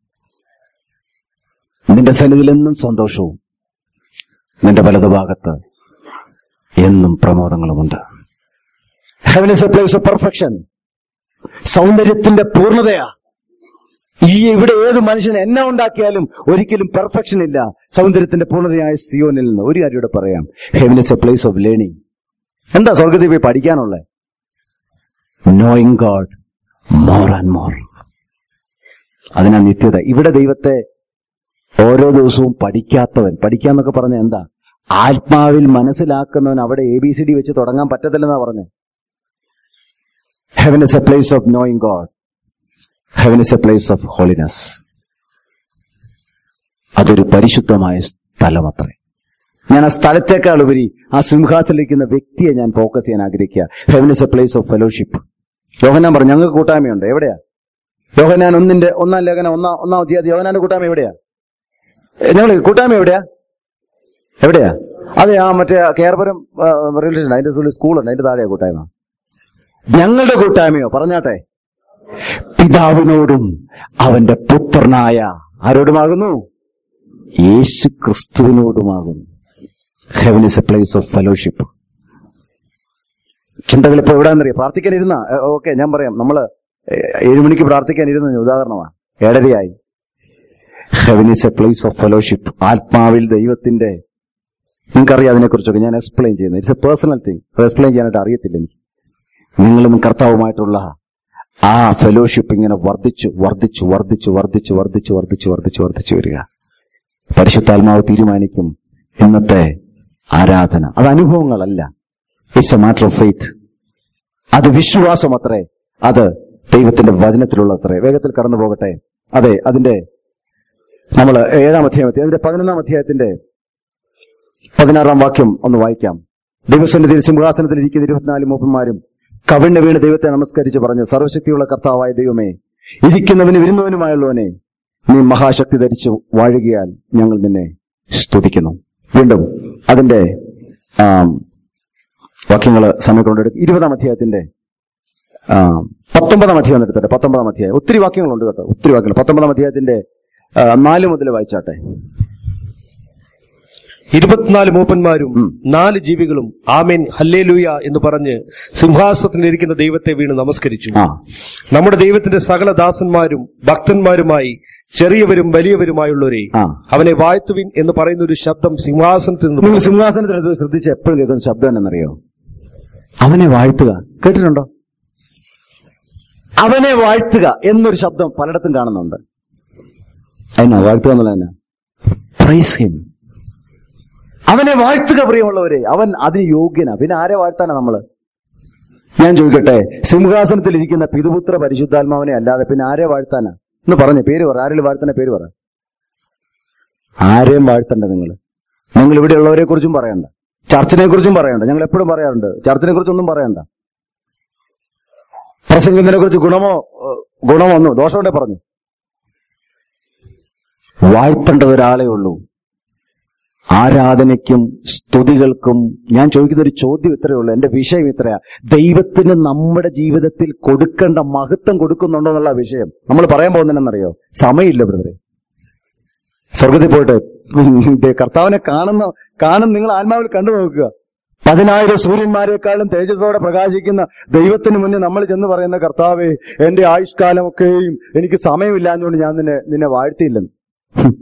S1: നിന്റെ സന്നിധിയിൽ എന്നും സന്തോഷവും നിന്റെ വലതുഭാഗത്ത് എന്നും പ്രമോദങ്ങളുമുണ്ട് heaven is a place of perfection സൗന്ദര്യത്തിന്റെ പൂർണ്ണതയാ ഈ ഇവിടെ ഏത് മനുഷ്യൻ എന്നെ ഉണ്ടാക്കിയാലും ഒരിക്കലും പെർഫെക്ഷൻ ഇല്ല സൗന്ദര്യത്തിന്റെ പൂർണ്ണതയായ സിയോനിൽ നിന്ന് ഒരു കാര്യം ഇവിടെ പറയാം heaven is a place of learning എന്താ സ്വർഗത്തിൽ പോയി പഠിക്കാനുള്ളത് knowing God more and more അതിനാ നിത്യത ഇവിടെ ദൈവത്തെ ഓരോ ദിവസവും പഠിക്കാത്തവൻ പഠിക്കാന്നൊക്കെ പറഞ്ഞ എന്താ ആത്മാവിൽ മനസ്സിലാക്കുന്നവൻ അവിടെ എ ബി സി ഡി വെച്ച് തുടങ്ങാൻ പറ്റത്തില്ലെന്നാ പറഞ്ഞത് heaven is a place of knowing God heaven is a place of holiness അതൊരു പരിശുദ്ധമായ സ്ഥലമത്രേ ഞാൻ ആ സ്ഥലത്തേക്കാൾ ഉപരി ആ സിംഹാസനിലിരിക്കുന്ന വ്യക്തിയെ ഞാൻ ഫോക്കസ് ചെയ്യാൻ ആഗ്രഹിക്കുക heaven is a place of fellowship യോഹനാൻ പറഞ്ഞു ഞങ്ങൾക്ക് കൂട്ടായ്മയുണ്ട് എവിടെയാ യോഹനാൻ ഒന്നിന്റെ ഒന്നാം ലേഖനം ഒന്നാം ഒന്നാം അധ്യായം യോഹനാന്റെ കൂട്ടായ്മ എവിടെയാ ഞങ്ങൾ കൂട്ടായ്മ എവിടെയാ എവിടെയാ അതെ ആ മറ്റേ കേരപുരം റിലേഷൻ അതിന്റെ ഉള്ളിൽ സ്കൂളുണ്ട് അതിന്റെ താഴെയാ കൂട്ടായ്മ ഞങ്ങളുടെ കൂട്ടായ്മയോ പറഞ്ഞാട്ടെ പിതാവിനോടും അവന്റെ പുത്രനായ ആരോടുമാകുന്നു യേശു ക്രിസ്തുവിനോടുമാകുന്നു heaven is a place of fellowship ചിന്തകൾ ഇപ്പൊ എവിടെയാണെന്നറിയാം പ്രാർത്ഥിക്കാൻ ഇരുന്ന ഓക്കെ ഞാൻ പറയാം നമ്മള് ഏ- ഏഴ് മണിക്ക് പ്രാർത്ഥിക്കാൻ ഇരുന്ന ഉദാഹരണമാണ് ഏഴരയായി heaven is a place of fellowship ആത്മാവിൽ ദൈവത്തിന്റെ നിങ്ങൾക്കറിയാം അതിനെക്കുറിച്ചൊക്കെ ഞാൻ എക്സ്പ്ലെയിൻ ചെയ്യുന്നത് it's a personal thing explain ചെയ്യാനായിട്ട് അറിയത്തില്ല എനിക്ക് നിങ്ങളും കർത്താവുമായിട്ടുള്ള ആ ഫെലോഷിപ്പ് ഇങ്ങനെ വർദ്ധിച്ചു വർദ്ധിച്ചു വർദ്ധിച്ചു വർദ്ധിച്ചു വർദ്ധിച്ചു വർദ്ധിച്ചു വർദ്ധിച്ചു വർദ്ധിച്ചു വരിക പരിശുദ്ധാത്മാവ് തീരുമാനിക്കും ഇന്നത്തെ ആരാധന അത് അനുഭവങ്ങളല്ല it's a matter of faith അത് വിശ്വാസം അത്രേ അത് ദൈവത്തിന്റെ വചനത്തിലുള്ള അത്രേ വേഗത്തിൽ കടന്നു പോകട്ടെ അതെ അതിന്റെ നമ്മൾ ഏഴാം അധ്യായത്തി അതിന്റെ പതിനൊന്നാം അധ്യായത്തിന്റെ പതിനാറാം വാക്യം ഒന്ന് വായിക്കാം ദൈവസന്നിധിയിൽ സിംഹാസനത്തിൽ ഇരിക്കുന്ന ഇരുപത്തിനാല് മൂപ്പന്മാരും കവിണ്ണ വീണ് ദൈവത്തെ നമസ്കരിച്ച് പറഞ്ഞ് സർവശക്തിയുള്ള കർത്താവായ ദൈവമേ ഇരിക്കുന്നവന് വിരുന്നവനുമായുള്ളവനെ നീ മഹാശക്തി ധരിച്ചു വാഴുകയാൽ ഞങ്ങൾ നിന്നെ സ്തുതിക്കുന്നു വീണ്ടും അതിന്റെ വാക്യങ്ങൾ സമയം കൊണ്ടെടുക്കും ഇരുപതാം അധ്യായത്തിന്റെ ആ, പത്തൊമ്പതാം അധ്യായം ഒന്ന് എടുത്തട്ടെ പത്തൊമ്പതാം അധ്യായം ഒത്തിരി വാക്യങ്ങളുണ്ട് കേട്ടോ ഒത്തിരി വാക്യങ്ങൾ പത്തൊമ്പതാം അധ്യായത്തിന്റെ ആ, നാല് മുതൽ വായിച്ചാട്ടെ
S2: ഇരുപത്തിനാല് മൂപ്പന്മാരും
S1: ഉം.
S2: നാല് ജീവികളും ആമേൻ ഹല്ലേലൂയ എന്ന് പറഞ്ഞ് സിംഹാസനത്തിലിരിക്കുന്ന ദൈവത്തെ വീണ് നമസ്കരിച്ചു
S1: ആ
S2: നമ്മുടെ ദൈവത്തിന്റെ സകല ദാസന്മാരും ഭക്തന്മാരുമായി ചെറിയവരും വലിയവരുമായുള്ളവരെ
S1: ആ
S2: അവനെ വാഴ്ത്തുവിൻ എന്ന് പറയുന്ന ഒരു ശബ്ദം സിംഹാസനത്തിൽ നിന്ന്
S1: നിങ്ങൾ സിംഹാസനത്തിനടുത്ത് ശ്രദ്ധിച്ച് എപ്പോഴും കേൾക്കുന്ന ശബ്ദം എന്നറിയോ അവനെ വാഴ്ത്തുക കേട്ടിട്ടുണ്ടോ അവനെ വാഴ്ത്തുക എന്നൊരു ശബ്ദം പലയിടത്തും കാണുന്നുണ്ട് അതിനാ വാഴ്ത്തുക എന്നുള്ളതന്നെ പ്രൈസ് ഹിം അവനെ വാഴ്ത്തുക പ്രിയമുള്ളവരെ അവൻ അതിന് യോഗ്യനാ പിന്നെ ആരെ വാഴ്ത്താനാ നമ്മള് ഞാൻ ചോദിക്കട്ടെ സിംഹാസനത്തിൽ ഇരിക്കുന്ന പിതുപുത്ര പരിശുദ്ധാത്മാവിനെ അല്ലാതെ പിന്നെ ആരെ വാഴ്ത്താനാ എന്ന് പറഞ്ഞു പേര് പറ ആരെങ്കിലും വാഴ്ത്തന്റെ പേര് പറ ആരെയും വാഴ്ത്തണ്ട നിങ്ങൾ നിങ്ങൾ ഇവിടെ ഉള്ളവരെ കുറിച്ചും പറയണ്ട ചർച്ചിനെ കുറിച്ചും പറയണ്ട ഞങ്ങൾ എപ്പോഴും പറയാറുണ്ട് ചർച്ചിനെ കുറിച്ചൊന്നും പറയണ്ട പ്രസംഗത്തിനെ കുറിച്ച് ഗുണമോ ഏഹ്, ഗുണമൊന്നോ ദോഷമുണ്ടേ പറഞ്ഞു വാഴ്ത്തേണ്ടത് ഒരാളെ ഉള്ളൂ ആരാധനയ്ക്കും സ്തുതികൾക്കും ഞാൻ ചോദിക്കുന്ന ഒരു ചോദ്യം ഇത്രയേ ഉള്ളൂ എന്റെ വിഷയം ഇത്രയാ ദൈവത്തിന് നമ്മുടെ ജീവിതത്തിൽ കൊടുക്കേണ്ട മഹത്വം കൊടുക്കുന്നുണ്ടോ എന്നുള്ള വിഷയം നമ്മൾ പറയാൻ പോകുന്നതെന്നറിയോ സമയമില്ല ബ്രദറെ സ്വർഗത്തിൽ പോയിട്ട് ദേ കർത്താവിനെ കാണുന്ന കാണുന്ന നിങ്ങൾ ആത്മാവിൽ കണ്ടു നോക്കുക പതിനായിരം സൂര്യന്മാരെക്കാളും തേജസ്സോടെ പ്രകാശിക്കുന്ന ദൈവത്തിന് മുന്നേ നമ്മൾ ചെന്ന് പറയുന്ന കർത്താവേ എന്റെ ആയുഷ്കാലമൊക്കെയും എനിക്ക് സമയമില്ലാഞ്ഞുകൊണ്ട് ഞാൻ നിന്നെ നിന്നെ വാഴ്ത്തിയില്ലെന്ന് ഹും.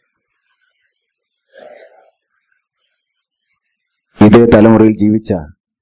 S1: ഇതേ തലമുറയിൽ ജീവിച്ച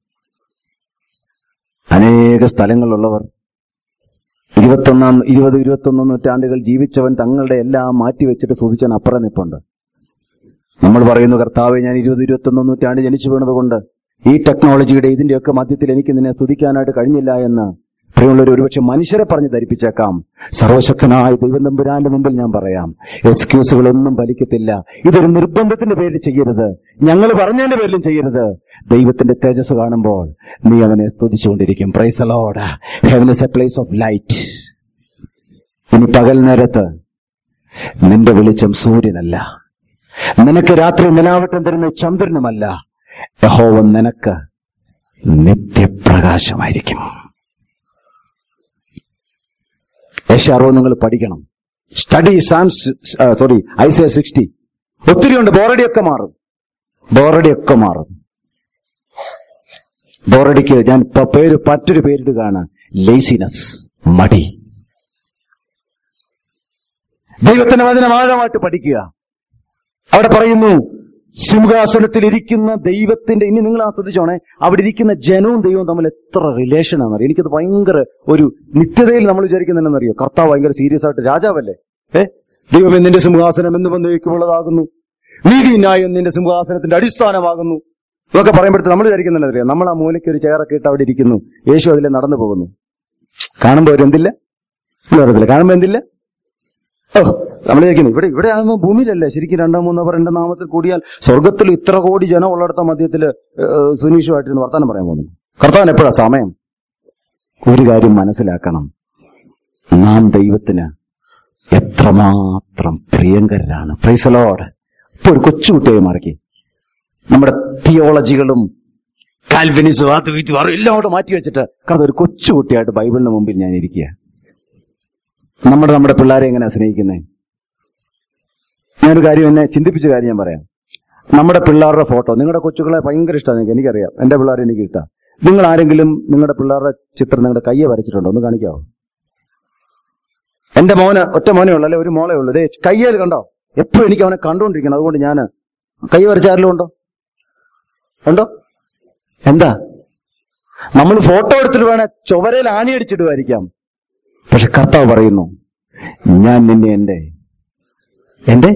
S1: അനേക സ്ഥലങ്ങളിലുള്ളവർ ഇരുപത്തൊന്നാം ഇരുപത് ഇരുപത്തൊന്നാം നൂറ്റാണ്ടുകൾ ജീവിച്ചവൻ തങ്ങളുടെ എല്ലാം മാറ്റിവെച്ചിട്ട് സ്തുതിച്ചവൻ അപ്പുറം നിപ്പുണ്ട് നമ്മൾ പറയുന്നു കർത്താവെ ഞാൻ ഇരുപത് ഇരുപത്തൊന്നാം നൂറ്റാണ്ട് ജനിച്ചു വീണതുകൊണ്ട് ഈ ടെക്നോളജിയുടെ ഇതിന്റെയൊക്കെ മധ്യത്തിൽ എനിക്ക് നിന്നെ സ്തുതിക്കാനായിട്ട് കഴിഞ്ഞില്ല എന്ന് പ്രിയമുള്ളവർ ഒരുപക്ഷെ മനുഷ്യരെ പറഞ്ഞ് ധരിപ്പിച്ചേക്കാം സർവശക്തനായ ദൈവം തമ്പുരാന്റെ മുമ്പിൽ ഞാൻ പറയാം എക്സ്ക്യൂസുകളൊന്നും ഫലിക്കത്തില്ല ഇതൊരു നിർബന്ധത്തിന്റെ പേരിൽ ചെയ്യരുത് ഞങ്ങൾ പറഞ്ഞതിന്റെ പേരിലും ചെയ്യരുത് ദൈവത്തിന്റെ തേജസ് കാണുമ്പോൾ നീ അവനെ സ്തുതിച്ചുകൊണ്ടിരിക്കും praise aloud heaven is a place of light ഇനി പകൽ നേരത്ത് നിന്റെ വെളിച്ചം സൂര്യനല്ല നിനക്ക് രാത്രി നിലാവട്ടം തരുന്ന ചന്ദ്രനുമല്ല യഹോവൻ നിനക്ക് നിത്യപ്രകാശമായിരിക്കും യശാറോ നിങ്ങൾ പഠിക്കണം study Psalms sorry Isaiah sixty ഒത്തിരി ഉണ്ട് ബോറടിയൊക്കെ മാറും ബോറടിയൊക്കെ മാറും ബോറടിക്ക് ഞാൻ ഇപ്പൊ പേര് മറ്റൊരു പേരിടുകയാണ് ലേസിനെസ് മടി ദൈവത്തിന്റെ വചനം ആഴമായിട്ട് പഠിക്കുക അവിടെ പറയുന്നു സിംഹാസനത്തിൽ ഇരിക്കുന്ന ദൈവത്തിന്റെ ഇനി നിങ്ങൾ ആസ്വദിച്ചോണേ അവിടെ ഇരിക്കുന്ന ജനവും ദൈവവും തമ്മിൽ എത്ര റിലേഷൻ ആണെന്നറിയോ എനിക്കത് ഭയങ്കര ഒരു നിത്യതയിൽ നമ്മൾ വിചാരിക്കുന്നുണ്ടെന്നറിയോ കർത്താവ് ഭയങ്കര സീരിയസ് ആയിട്ട് രാജാവല്ലേ ഏ ദൈവം നിന്റെ സിംഹാസനം എന്ന് വന്നേക്കുമുള്ളതാകുന്നു നീതി ന്യായം നിന്റെ സിംഹാസനത്തിന്റെ അടിസ്ഥാനമാകുന്നു ഇതൊക്കെ പറയുമ്പോഴത്തെ നമ്മൾ വിചാരിക്കുന്നുണ്ടറിയോ നമ്മൾ ആ മൂലയ്ക്ക് ഒരു ചെയറൊക്കെ ഇട്ട് അവിടെ ഇരിക്കുന്നു യേശു അതിലെ നടന്നു പോകുന്നു കാണുമ്പോൾ ഒരു എന്തില്ല അറിയത്തില്ല കാണുമ്പോൾ എന്തില്ല ഓ നമ്മൾ ചോദിക്കുന്നു ഇവിടെ ഇവിടെ ആകുമ്പോൾ ഭൂമിയിലല്ലേ ശരിക്കും രണ്ടോ മൂന്നോ പേർ എന്റെ നാമത്തിൽ കൂടിയാൽ സ്വർഗത്തിൽ ഇത്ര കോടി ജനം ഉള്ളിടത്ത മധ്യത്തില് ഏഹ്, സുനീഷുമായിട്ടിരുന്ന് വർത്താനം പറയാൻ പോകുന്നു കർത്താവിന് എപ്പോഴാ സമയം ഒരു കാര്യം മനസ്സിലാക്കണം നാം ദൈവത്തിന് എത്രമാത്രം പ്രിയങ്കരാണ് പ്രൈസലോട് ഇപ്പൊ ഒരു കൊച്ചുകുട്ടിയെ മറക്കി നമ്മുടെ തിയോളജികളും കാൽവിനിസും അത് വീറ്റും അതും എല്ലാം അവിടെ മാറ്റി വെച്ചിട്ട് കാരണം ഒരു കൊച്ചുകുട്ടിയായിട്ട് ബൈബിളിന് മുമ്പിൽ ഞാൻ ഇരിക്കുക നമ്മുടെ നമ്മുടെ പിള്ളേരെ എങ്ങനെയാ സ്നേഹിക്കുന്നത് ഞാനൊരു കാര്യം എന്നെ ചിന്തിപ്പിച്ച കാര്യം ഞാൻ പറയാം നമ്മുടെ പിള്ളേരുടെ ഫോട്ടോ നിങ്ങളുടെ കൊച്ചുകളെ ഭയങ്കര ഇഷ്ടമാണ് നിങ്ങൾക്ക് എനിക്കറിയാം എന്റെ പിള്ളേരെ എനിക്ക് ഇഷ്ടമാണ് നിങ്ങൾ ആരെങ്കിലും നിങ്ങളുടെ പിള്ളേരുടെ ചിത്രം നിങ്ങളുടെ കയ്യെ വരച്ചിട്ടുണ്ടോ ഒന്ന് കാണിക്കാവോ എന്റെ മോന് ഒറ്റ മോനേ ഉള്ളൂ അല്ലെ ഒരു മോളേ ഉള്ളൂ ദേ കയ്യേൽ കണ്ടോ എപ്പോഴും എനിക്ക് അവനെ കണ്ടുകൊണ്ടിരിക്കണം അതുകൊണ്ട് ഞാൻ കൈ വരച്ച ആരെങ്കിലും ഉണ്ടോ ഉണ്ടോ എന്താ നമ്മൾ ഫോട്ടോ എടുത്തിട്ട് വേണേ ചുവരയിൽ ആണിയടിച്ചിടുമായിരിക്കാം പക്ഷെ കർത്താവ് പറയുന്നു ഞാൻ നിന്നെ എന്റെ എന്റെ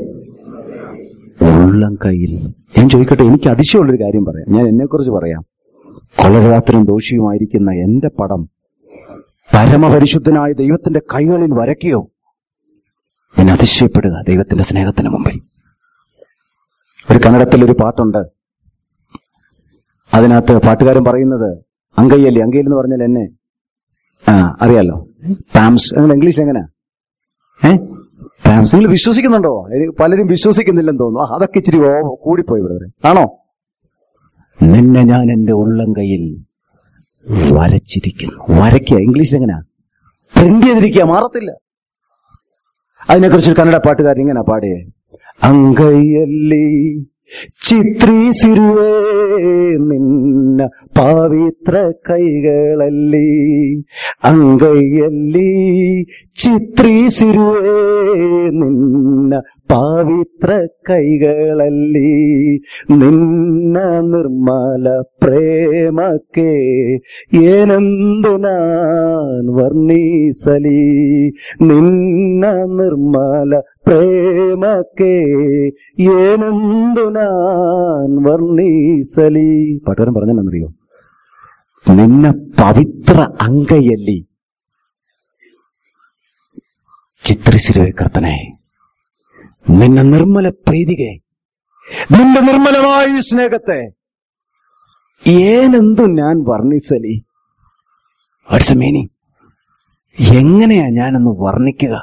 S1: ഉള്ളം കയ്യിൽ ഞാൻ ചോദിക്കട്ടെ എനിക്ക് അതിശയമുള്ളൊരു കാര്യം പറയാം ഞാൻ എന്നെ കുറിച്ച് പറയാം കൊലരാത്രം ദോഷിയുമായിരിക്കുന്ന എന്റെ പടം പരമപരിശുദ്ധനായ ദൈവത്തിന്റെ കൈകളിൽ വരയ്ക്കുകയോ ഞാൻ അതിശയപ്പെടുക ദൈവത്തിന്റെ സ്നേഹത്തിന് മുമ്പിൽ ഒരു കന്നഡത്തിൽ ഒരു പാട്ടുണ്ട് അതിനകത്ത് പാട്ടുകാരൻ പറയുന്നത് അങ്കയ്യല്ലേ അങ്കയ്യൽ എന്ന് പറഞ്ഞാൽ എന്നെ ആ അറിയാലോ പാംസ് നിങ്ങൾ ഇംഗ്ലീഷ് എങ്ങനെയാ ഏ പാംസ് നിങ്ങൾ വിശ്വസിക്കുന്നുണ്ടോ എനിക്ക് പലരും വിശ്വസിക്കുന്നില്ലെന്ന് തോന്നുന്നു ആ, അതൊക്കെ ഇച്ചിരി ഓ- കൂടിപ്പോയി ഇവിടെ ആണോ നിന്നെ ഞാൻ എന്റെ ഉള്ളം കയ്യിൽ വരച്ചിരിക്കുന്നു വരയ്ക്കുക ഇംഗ്ലീഷ് എങ്ങനെയാ പ്രിന്റ് ചെയ്തിരിക്കുക മാറത്തില്ല അതിനെക്കുറിച്ച് ഒരു കന്നഡ പാട്ടുകാരൻ ഇങ്ങനെ പാടിയേ ಅಂಗೈಯಲ್ಲಿ ಚಿತ್ರಿಸಿರುವೆ ನಿನ್ನ ಪವಿತ್ರ ಕೈಗಳಲ್ಲಿ ಅಂಗೈಯಲ್ಲಿ ಚಿತ್ರಿಸಿರುವೆ ನಿನ್ನ ಪವಿತ್ರ ಕೈಗಳಲ್ಲಿ ನಿನ್ನ ನಿರ್ಮಲ ಪ್ರೇಮಕ್ಕೆ ಏನೆಂದು ನಾನ್ ವರ್ಣಿಸಲಿ ನಿನ್ನ ನಿರ್ಮಲ ಪ್ರೇಮಕ್ಕೆ ಏನೆಂದು ನಾನ್ ವರ್ಣಿಸಲಿ പാട്ടുകാരൻ പറഞ്ഞെന്നറിയോ ನಿನ್ನ ಪವಿತ್ರ ಅಂಗೈಯಲ್ಲಿ ಚಿತ್ರಿಸಿರುವೆ ಕರ್ತನೆ ನಿನ್ನ ನಿರ್ಮಲ ಪ್ರೀತಿಗೆ ನಿನ್ನ ನಿರ್ಮಲമായ ഈ സ്നേഹത്തെ ഏനെന്തു ഞാൻ വർണ്ണിസലി വാട്സ് മീനിങ് എങ്ങനെയാ ഞാനൊന്ന് വർണ്ണിക്കുക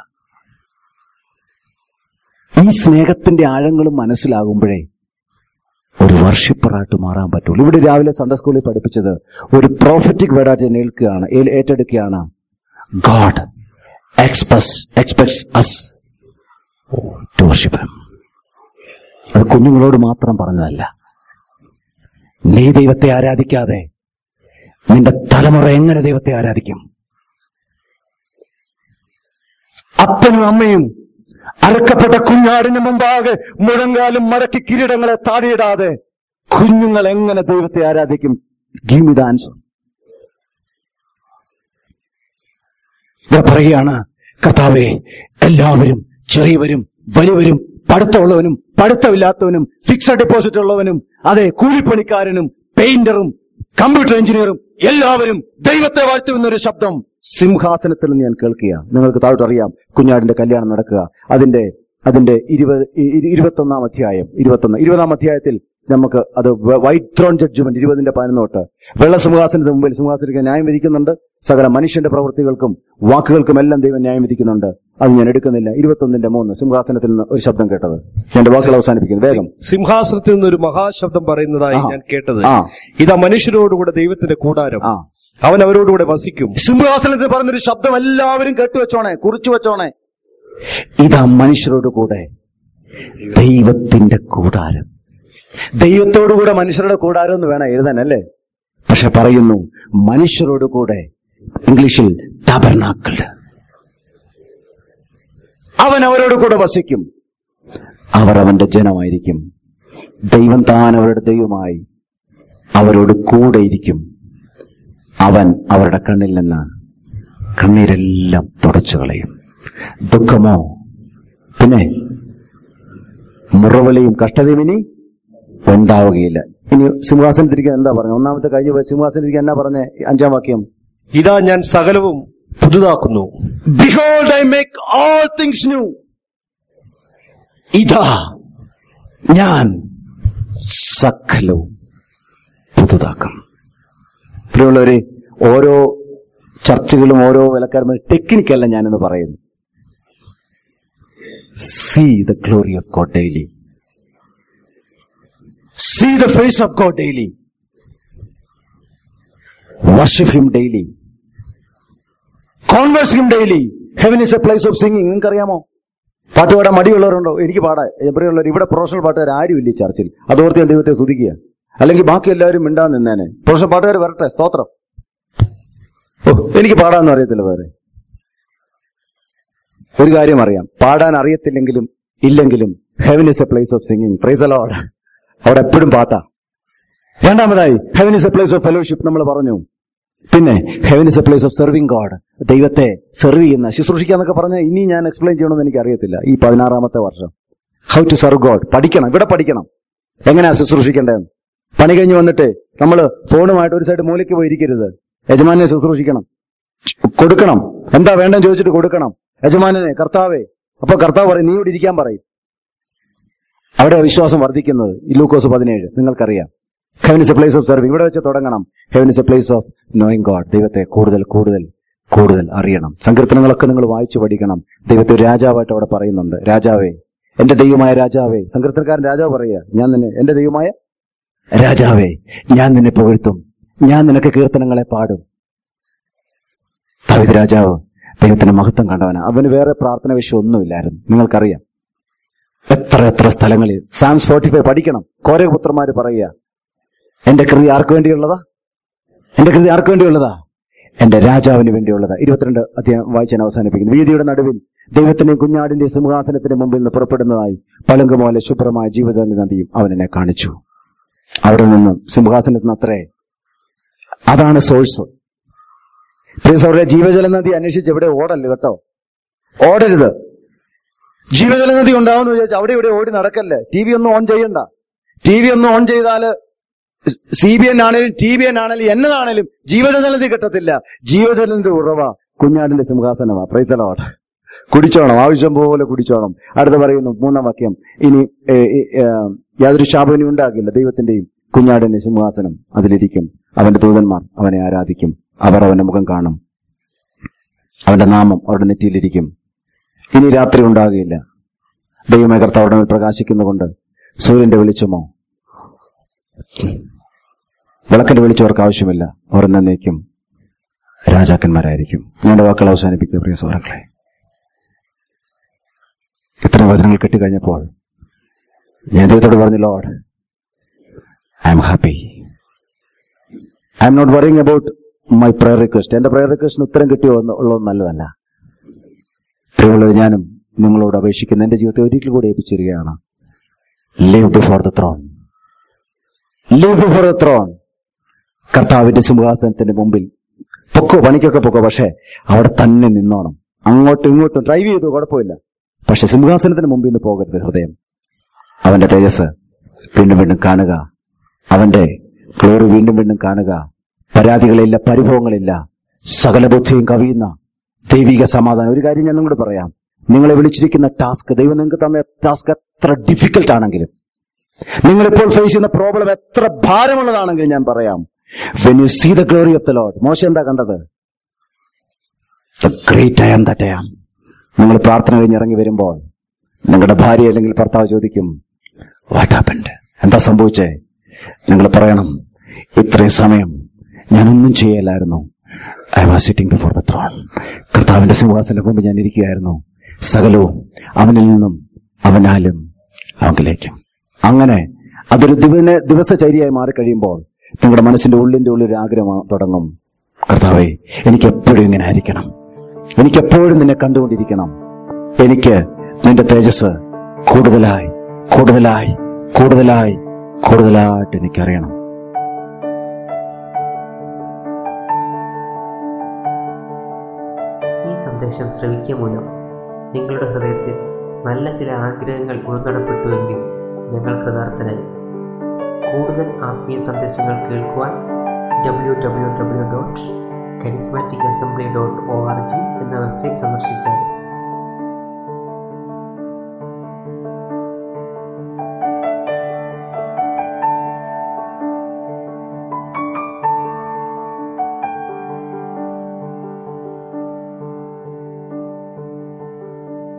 S1: ഈ സ്നേഹത്തിന്റെ ആഴങ്ങളും മനസ്സിലാകുമ്പോഴേ ഒരു വർഷിപ്പറായിട്ട് മാറാൻ പറ്റുള്ളൂ ഇവിടെ രാവിലെ സൺഡേ സ്കൂളിൽ പഠിപ്പിച്ചത് ഒരു പ്രോഫറ്റിക് വേർഡായിട്ട് ഞാൻ ഏൽക്കുകയാണ് ഏൽ- ഏറ്റെടുക്കുകയാണ് God express expects us to worship അത് കുഞ്ഞുങ്ങളോട് മാത്രം പറഞ്ഞതല്ല നീ ദൈവത്തെ ആരാധിക്കാതെ നിന്റെ തലമുറ എങ്ങനെ ദൈവത്തെ ആരാധിക്കും അപ്പനും അമ്മയും അറക്കപ്പെട്ട കുഞ്ഞാടിന് മുമ്പാകെ മുഴങ്കാലും മടക്കി കിരീടങ്ങളെ താടിയിടാതെ കുഞ്ഞുങ്ങൾ എങ്ങനെ ദൈവത്തെ ആരാധിക്കും ഗീവ് മി ദ ആൻസർ ഇവിടെ പറയുകയാണ് കർത്താവെ എല്ലാവരും ചെറിയവരും വലിയവരും പഠിത്തമുള്ളവനും പഠിത്തമില്ലാത്തവനും ഫിക്സഡ് ഡെപ്പോസിറ്റ് ഉള്ളവനും അതെ കൂലിപ്പണിക്കാരനും പെയിന്ററും കമ്പ്യൂട്ടർ എഞ്ചിനീയറും എല്ലാവരും ദൈവത്തെ വാഴ്ത്തുന്നൊരു ശബ്ദം സിംഹാസനത്തിൽ നിന്ന് ഞാൻ കേൾക്കുക നിങ്ങൾക്ക് താഴോട്ട് അറിയാം കുഞ്ഞാടിന്റെ കല്യാണം നടക്കുക അതിന്റെ അതിന്റെ ഇരുപത് ഇ- ഇ- ഇരുപത്തൊന്നാം അധ്യായം ഇരുപത്തൊന്ന് ഇരുപതാം അധ്യായത്തിൽ നമുക്ക് അത് വൈറ്റ് ത്രോൺ ജഡ്ജ്മെന്റ് ഇരുപതിന്റെ പതിനൊട്ട് വെള്ള സിംഹാസനത്തിന് മുമ്പിൽ സിംഹാസനത്തിന് ന്യായം വിധിക്കുന്നുണ്ട് സകല മനുഷ്യന്റെ പ്രവൃത്തികൾക്കും വാക്കുകൾക്കും എല്ലാം ദൈവം ന്യായം വിധിക്കുന്നുണ്ട് അത് ഞാൻ എടുക്കുന്നില്ല ഇരുപത്തൊന്നിന്റെ മൂന്ന് സിംഹാസനത്തിൽ നിന്ന് ഒരു ശബ്ദം കേട്ടത് എന്റെ വാക്കുകൾ അവസാനിപ്പിക്കുന്നു വേഗം
S2: സിംഹാസനത്തിൽ നിന്ന് ഒരു മഹാശബ്ദം പറയുന്നതായി
S1: ആ.
S2: ഞാൻ കേട്ടത്
S1: ആ.
S2: ഇതാ മനുഷ്യരോടുകൂടെ ദൈവത്തിന്റെ കൂടാരം
S1: ആ
S2: അവൻ അവരോടുകൂടെ വസിക്കും
S1: സിംഹാസനത്തിൽ പറഞ്ഞൊരു ശബ്ദം എല്ലാവരും കേട്ടുവെച്ചോണേ കുറിച്ചു വെച്ചോണേ ഇതാ മനുഷ്യരോട് കൂടെ ദൈവത്തിന്റെ കൂടാരം ദൈവത്തോടുകൂടെ മനുഷ്യരുടെ കൂടാരം എന്ന് വേണം എഴുതാൻ അല്ലേ പക്ഷെ പറയുന്നു മനുഷ്യരോട് കൂടെ ഇംഗ്ലീഷിൽ ടബർനാക്കൾ അവൻ അവരോട് കൂടെ വസിക്കും അവർ അവന്റെ ജനമായിരിക്കും ദൈവം താൻ അവരുടെ ദൈവമായി അവരോട് കൂടെ ഇരിക്കും അവൻ അവരുടെ കണ്ണിൽ നിന്ന് കണ്ണീരെല്ലാം തുടച്ചു കളയും ദുഃഖമോ പിന്നെ മുറവിളിയും കഷ്ടതയും ഇനി ഉണ്ടാവുകയില്ല ഇനി സിംഹാസനത്തിരിക്കാൻ എന്താ പറഞ്ഞത് ഒന്നാമത്തെ കഴിഞ്ഞ പോയി സിംഹാസനത്തിരിക്കാൻ എന്നാ പറഞ്ഞ അഞ്ചാം വാക്യം
S2: ഇതാ ഞാൻ സകലവും പുതുതാക്കുന്നു
S1: behold I make all things new ഇതാ ഞാൻ സകലവും പുതുതാക്കും പ്രിയമുള്ളവരെ ഓരോ ചർച്ചകളും ഓരോ വിലക്കാരും ടെക്നിക്കല്ല ഞാനെന്ന് പറയുന്നു see the glory of God daily see the face of God daily worship him daily converse him daily heaven is a place of singing നിങ്ങൾക്കറിയാമോ പാട്ട് പാടാൻ മടിയുള്ളവരുണ്ടോ എനിക്ക് പാടാൻ എവിടെയുള്ളവർ ഇവിടെ പ്രൊഫഷണൽ പാട്ടുകാർ ആരുമില്ല ഈ ചർച്ചിൽ അതോർത്ത് ഞാൻ ദൈവത്തെ സ്തുതിക്കുക അല്ലെങ്കിൽ ബാക്കി എല്ലാവരും മിണ്ടാൻ നിന്നേനെ പ്രൊഫഷണൽ പാട്ടുകാർ വരട്ടെ സ്തോത്രം ഓ എനിക്ക് പാടാനൊന്നും അറിയത്തില്ല വേറെ ഒരു കാര്യം അറിയാം പാടാൻ അറിയത്തില്ലെങ്കിലും ഇല്ലെങ്കിലും heaven is a place of singing praise aloud അവിടെ എപ്പോഴും പാട്ടാ രണ്ടാമതായി heaven is a place of fellowship നമ്മൾ പറഞ്ഞു പിന്നെ heaven is a place of serving God ദൈവത്തെ സെർവ് ചെയ്യുന്ന ശുശ്രൂഷിക്കുക എന്നൊക്കെ പറഞ്ഞാൽ ഇനി ഞാൻ എക്സ്പ്ലെയിൻ ചെയ്യണമെന്ന് എനിക്ക് അറിയത്തില്ല ഈ പതിനാറാമത്തെ വർഷം ഹൗ ടു സെർവ് ഗോഡ് പഠിക്കണം ഇവിടെ പഠിക്കണം എങ്ങനെയാ ശുശ്രൂഷിക്കേണ്ടതെന്ന് പണി കഴിഞ്ഞ് വന്നിട്ട് നമ്മൾ ഫോണുമായിട്ട് ഒരു സൈഡ് മൂലയ്ക്ക് പോയിരിക്കരുത് യജമാനെ ശുശ്രൂഷിക്കണം കൊടുക്കണം എന്താ വേണ്ടെന്ന് ചോദിച്ചിട്ട് കൊടുക്കണം യജമാനെ കർത്താവേ അപ്പൊ കർത്താവ് പറയും നീ ഇവിടെ ഇരിക്കാൻ പറയും അവിടെ വിശ്വാസം വർദ്ധിക്കുന്നത് ഈ ലൂക്കോസ് പതിനേഴ് നിങ്ങൾക്കറിയാം heaven is a place of serving ഇവിടെ വെച്ച് തുടങ്ങണം heaven is a place of knowing God ദൈവത്തെ കൂടുതൽ കൂടുതൽ കൂടുതൽ അറിയണം സങ്കീർത്തനങ്ങളൊക്കെ നിങ്ങൾ വായിച്ചു പഠിക്കണം ദൈവത്തെ ഒരു രാജാവായിട്ട് അവിടെ പറയുന്നുണ്ട് രാജാവേ എന്റെ ദൈവമായ രാജാവേ സങ്കീർത്തനക്കാരൻ രാജാവ് പറയുക ഞാൻ നിന്നെ എന്റെ ദൈവമായ രാജാവേ ഞാൻ നിന്നെ പുകഴ്ത്തും ഞാൻ നിനക്ക് കീർത്തനങ്ങളെ പാടും ദാവീദ് രാജാവ് ദൈവത്തിന്റെ മഹത്വം കണ്ടവനാ അവന് വേറെ പ്രാർത്ഥന വിഷയം ഒന്നുമില്ലായിരുന്നു നിങ്ങൾക്കറിയാം എത്ര എത്ര സ്ഥലങ്ങളിൽ സാംസ് ഫോർട്ടി ഫൈവ് പഠിക്കണം കോരപുത്രന്മാര് പറയുക എന്റെ കൃതി ആർക്ക് വേണ്ടിയുള്ളതാ എന്റെ കൃതി ആർക്ക് വേണ്ടിയുള്ളതാ എന്റെ രാജാവിന് വേണ്ടിയുള്ളതാ ഇരുപത്തിരണ്ട് അധ്യായം വായിച്ചാൻ അവസാനിപ്പിക്കുന്നു വീതിയുടെ നടുവിൽ ദൈവത്തിന്റെയും കുഞ്ഞാടിന്റെ സിംഹാസനത്തിന്റെ മുമ്പിൽ നിന്ന് പുറപ്പെടുന്നതായി പളുങ്കുമോലെ ശുഭ്രമായ ജീവിത നദിയും അവൻ എന്നെ കാണിച്ചു അവിടെ നിന്ന് സിംഹാസനത്തിൽ നിന്ന് അത്രേ അതാണ് സോഴ്സ് പ്ലീസ് അവരുടെ ജീവജല നദി അന്വേഷിച്ച് എവിടെ ഓടല്ല കേട്ടോ ഓടരുത് ജീവജല നദി ഉണ്ടാവുമെന്ന് വിചാരിച്ചു അവിടെ ഇവിടെ ഓടി നടക്കല്ലേ ടി വി ഒന്നും ഓൺ ചെയ്യണ്ട ടി വി ഒന്നും ഓൺ ചെയ്താല് സി ബി എൻ ആണേലും ടി ബി എൻ ആണേലും എന്നതാണേലും ജീവജലനദി കിട്ടത്തില്ല ജീവജലന്റെ ഉറവ കുഞ്ഞാടിന്റെ സിംഹാസനമാ പ്രൈസലോട് കുടിച്ചോണം ആവശ്യം പോലെ കുടിച്ചോണം അടുത്ത പറയുന്നു മൂന്നാം വാക്യം ഇനി ഏ, ഏ, ഏ, യാതൊരു ശാപനും ഉണ്ടാകില്ല ദൈവത്തിന്റെയും കുഞ്ഞാടിന്റെ സിംഹാസനം അതിലിരിക്കും അവന്റെ ദൂതന്മാർ അവനെ ആരാധിക്കും അവർ അവന്റെ മുഖം കാണും അവന്റെ നാമം അവരുടെ നെറ്റിയിലിരിക്കും ഇനി രാത്രി ഉണ്ടാകുകയില്ല ദൈവമേ കർത്താവ് മേൽ പ്രകാശിക്കുന്നുകൊണ്ട് സൂര്യന്റെ വെളിച്ചമോ വിളക്കിന്റെ വെളിച്ചം അവർക്ക് ആവശ്യമില്ല അവർ എന്നേക്കും രാജാക്കന്മാരായിരിക്കും ഞാൻ വാക്കുകൾ അവസാനിപ്പിക്കുക പ്രിയ സൗരങ്ങളെ ഇത്തരം വചനങ്ങൾ കിട്ടിക്കഴിഞ്ഞപ്പോൾ ഞാൻ ദൈവത്തോട് പറഞ്ഞു Lord I am happy I am not worrying about my prayer request എന്റെ പ്രയർ റിക്വസ്റ്റിന് ഉത്തരം കിട്ടിയോ എന്ന് ഉള്ളത് നല്ലതല്ല പ്രിയമുള്ളത് ഞാനും നിങ്ങളോട് അപേക്ഷിക്കുന്ന എന്റെ ജീവിതത്തെ ഒരിക്കൽ കൂടി ഏൽപ്പിച്ചിരിക്കുകയാണ് live before the throne live before the throne കർത്താവിന്റെ സിംഹാസനത്തിന്റെ മുമ്പിൽ പൊക്കോ പണിക്കൊക്കെ പൊക്കോ പക്ഷേ അവിടെ തന്നെ നിന്നോണം അങ്ങോട്ടും ഇങ്ങോട്ടും ഡ്രൈവ് ചെയ്തു കുഴപ്പമില്ല പക്ഷെ സിംഹാസനത്തിന് മുമ്പിൽ നിന്ന് പോകരുത് ഹൃദയം അവന്റെ തേജസ് വീണ്ടും വീണ്ടും കാണുക അവന്റെ ഗ്ലോറി വീണ്ടും വീണ്ടും കാണുക പരാതികളില്ല പരിഭവങ്ങളില്ല സകല ബുദ്ധിയും കവിയുന്ന ദൈവിക സമാധാനം ഒരു കാര്യം ഞാൻ നിങ്ങളോട് പറയാം നിങ്ങളെ വിളിച്ചിരിക്കുന്ന ടാസ്ക് ദൈവം നിങ്ങൾക്ക് തന്ന ടാസ്ക് എത്ര ഡിഫിക്കൽട്ട് ആണെങ്കിലും നിങ്ങൾ ഇപ്പോൾ ഫേസ് ചെയ്യുന്ന പ്രോബ്ലം എത്ര ഭാരമുള്ളതാണെങ്കിലും ഞാൻ പറയാം when you see the glory of the Lord മോശം എന്താ കണ്ടത് the great I am that I am നിങ്ങൾ പ്രാർത്ഥന കഴിഞ്ഞ് ഇറങ്ങി വരുമ്പോൾ നിങ്ങളുടെ ഭാര്യ അല്ലെങ്കിൽ ഭർത്താവ് ചോദിക്കും വാട്ട് ഹാപ്പൻഡ് എന്താ സംഭവിച്ചേ നിങ്ങൾ പറയണം ഇത്രയും സമയം ഞാനൊന്നും ചെയ്യലായിരുന്നു I was sitting before the throne കർത്താവിന്റെ സിംഹാസന മുമ്പ് ഞാൻ ഇരിക്കുകയായിരുന്നു സകലവും അവനിൽ നിന്നും അവനാലും അവങ്കിലേക്കും അങ്ങനെ അതൊരു ദിവന ദിവസചര്യയായി മാറിക്കഴിയുമ്പോൾ നിങ്ങളുടെ മനസ്സിന്റെ ഉള്ളിന്റെ ഉള്ളിൽ ഒരു ആഗ്രഹം തുടങ്ങും കർത്താവെ എനിക്ക് എപ്പോഴും ഇങ്ങനെ ആയിരിക്കണം എനിക്ക് എപ്പോഴും നിന്നെ കണ്ടുകൊണ്ടിരിക്കണം എനിക്ക് നിന്റെ തേജസ് കൂടുതലായി കൂടുതലായി കൂടുതലായി കൂടുതലായിട്ട് എനിക്കറിയണം
S3: ഈ സന്ദേശം ശ്രവിക്കുക മൂലം നിങ്ങളുടെ ഹൃദയത്തിൽ നല്ല ചില ആഗ്രഹങ്ങൾ ഉൾനടപ്പെട്ടുവെങ്കിൽ ഞങ്ങൾ കൃതാർത്ഥരായി കൂടുതൽ ആത്മീയ സന്ദേശങ്ങൾ കേൾക്കുവാൻ W W W dot charismatic assembly dot O R G എന്ന വെബ്സൈറ്റ് സന്ദർശിച്ചാൽ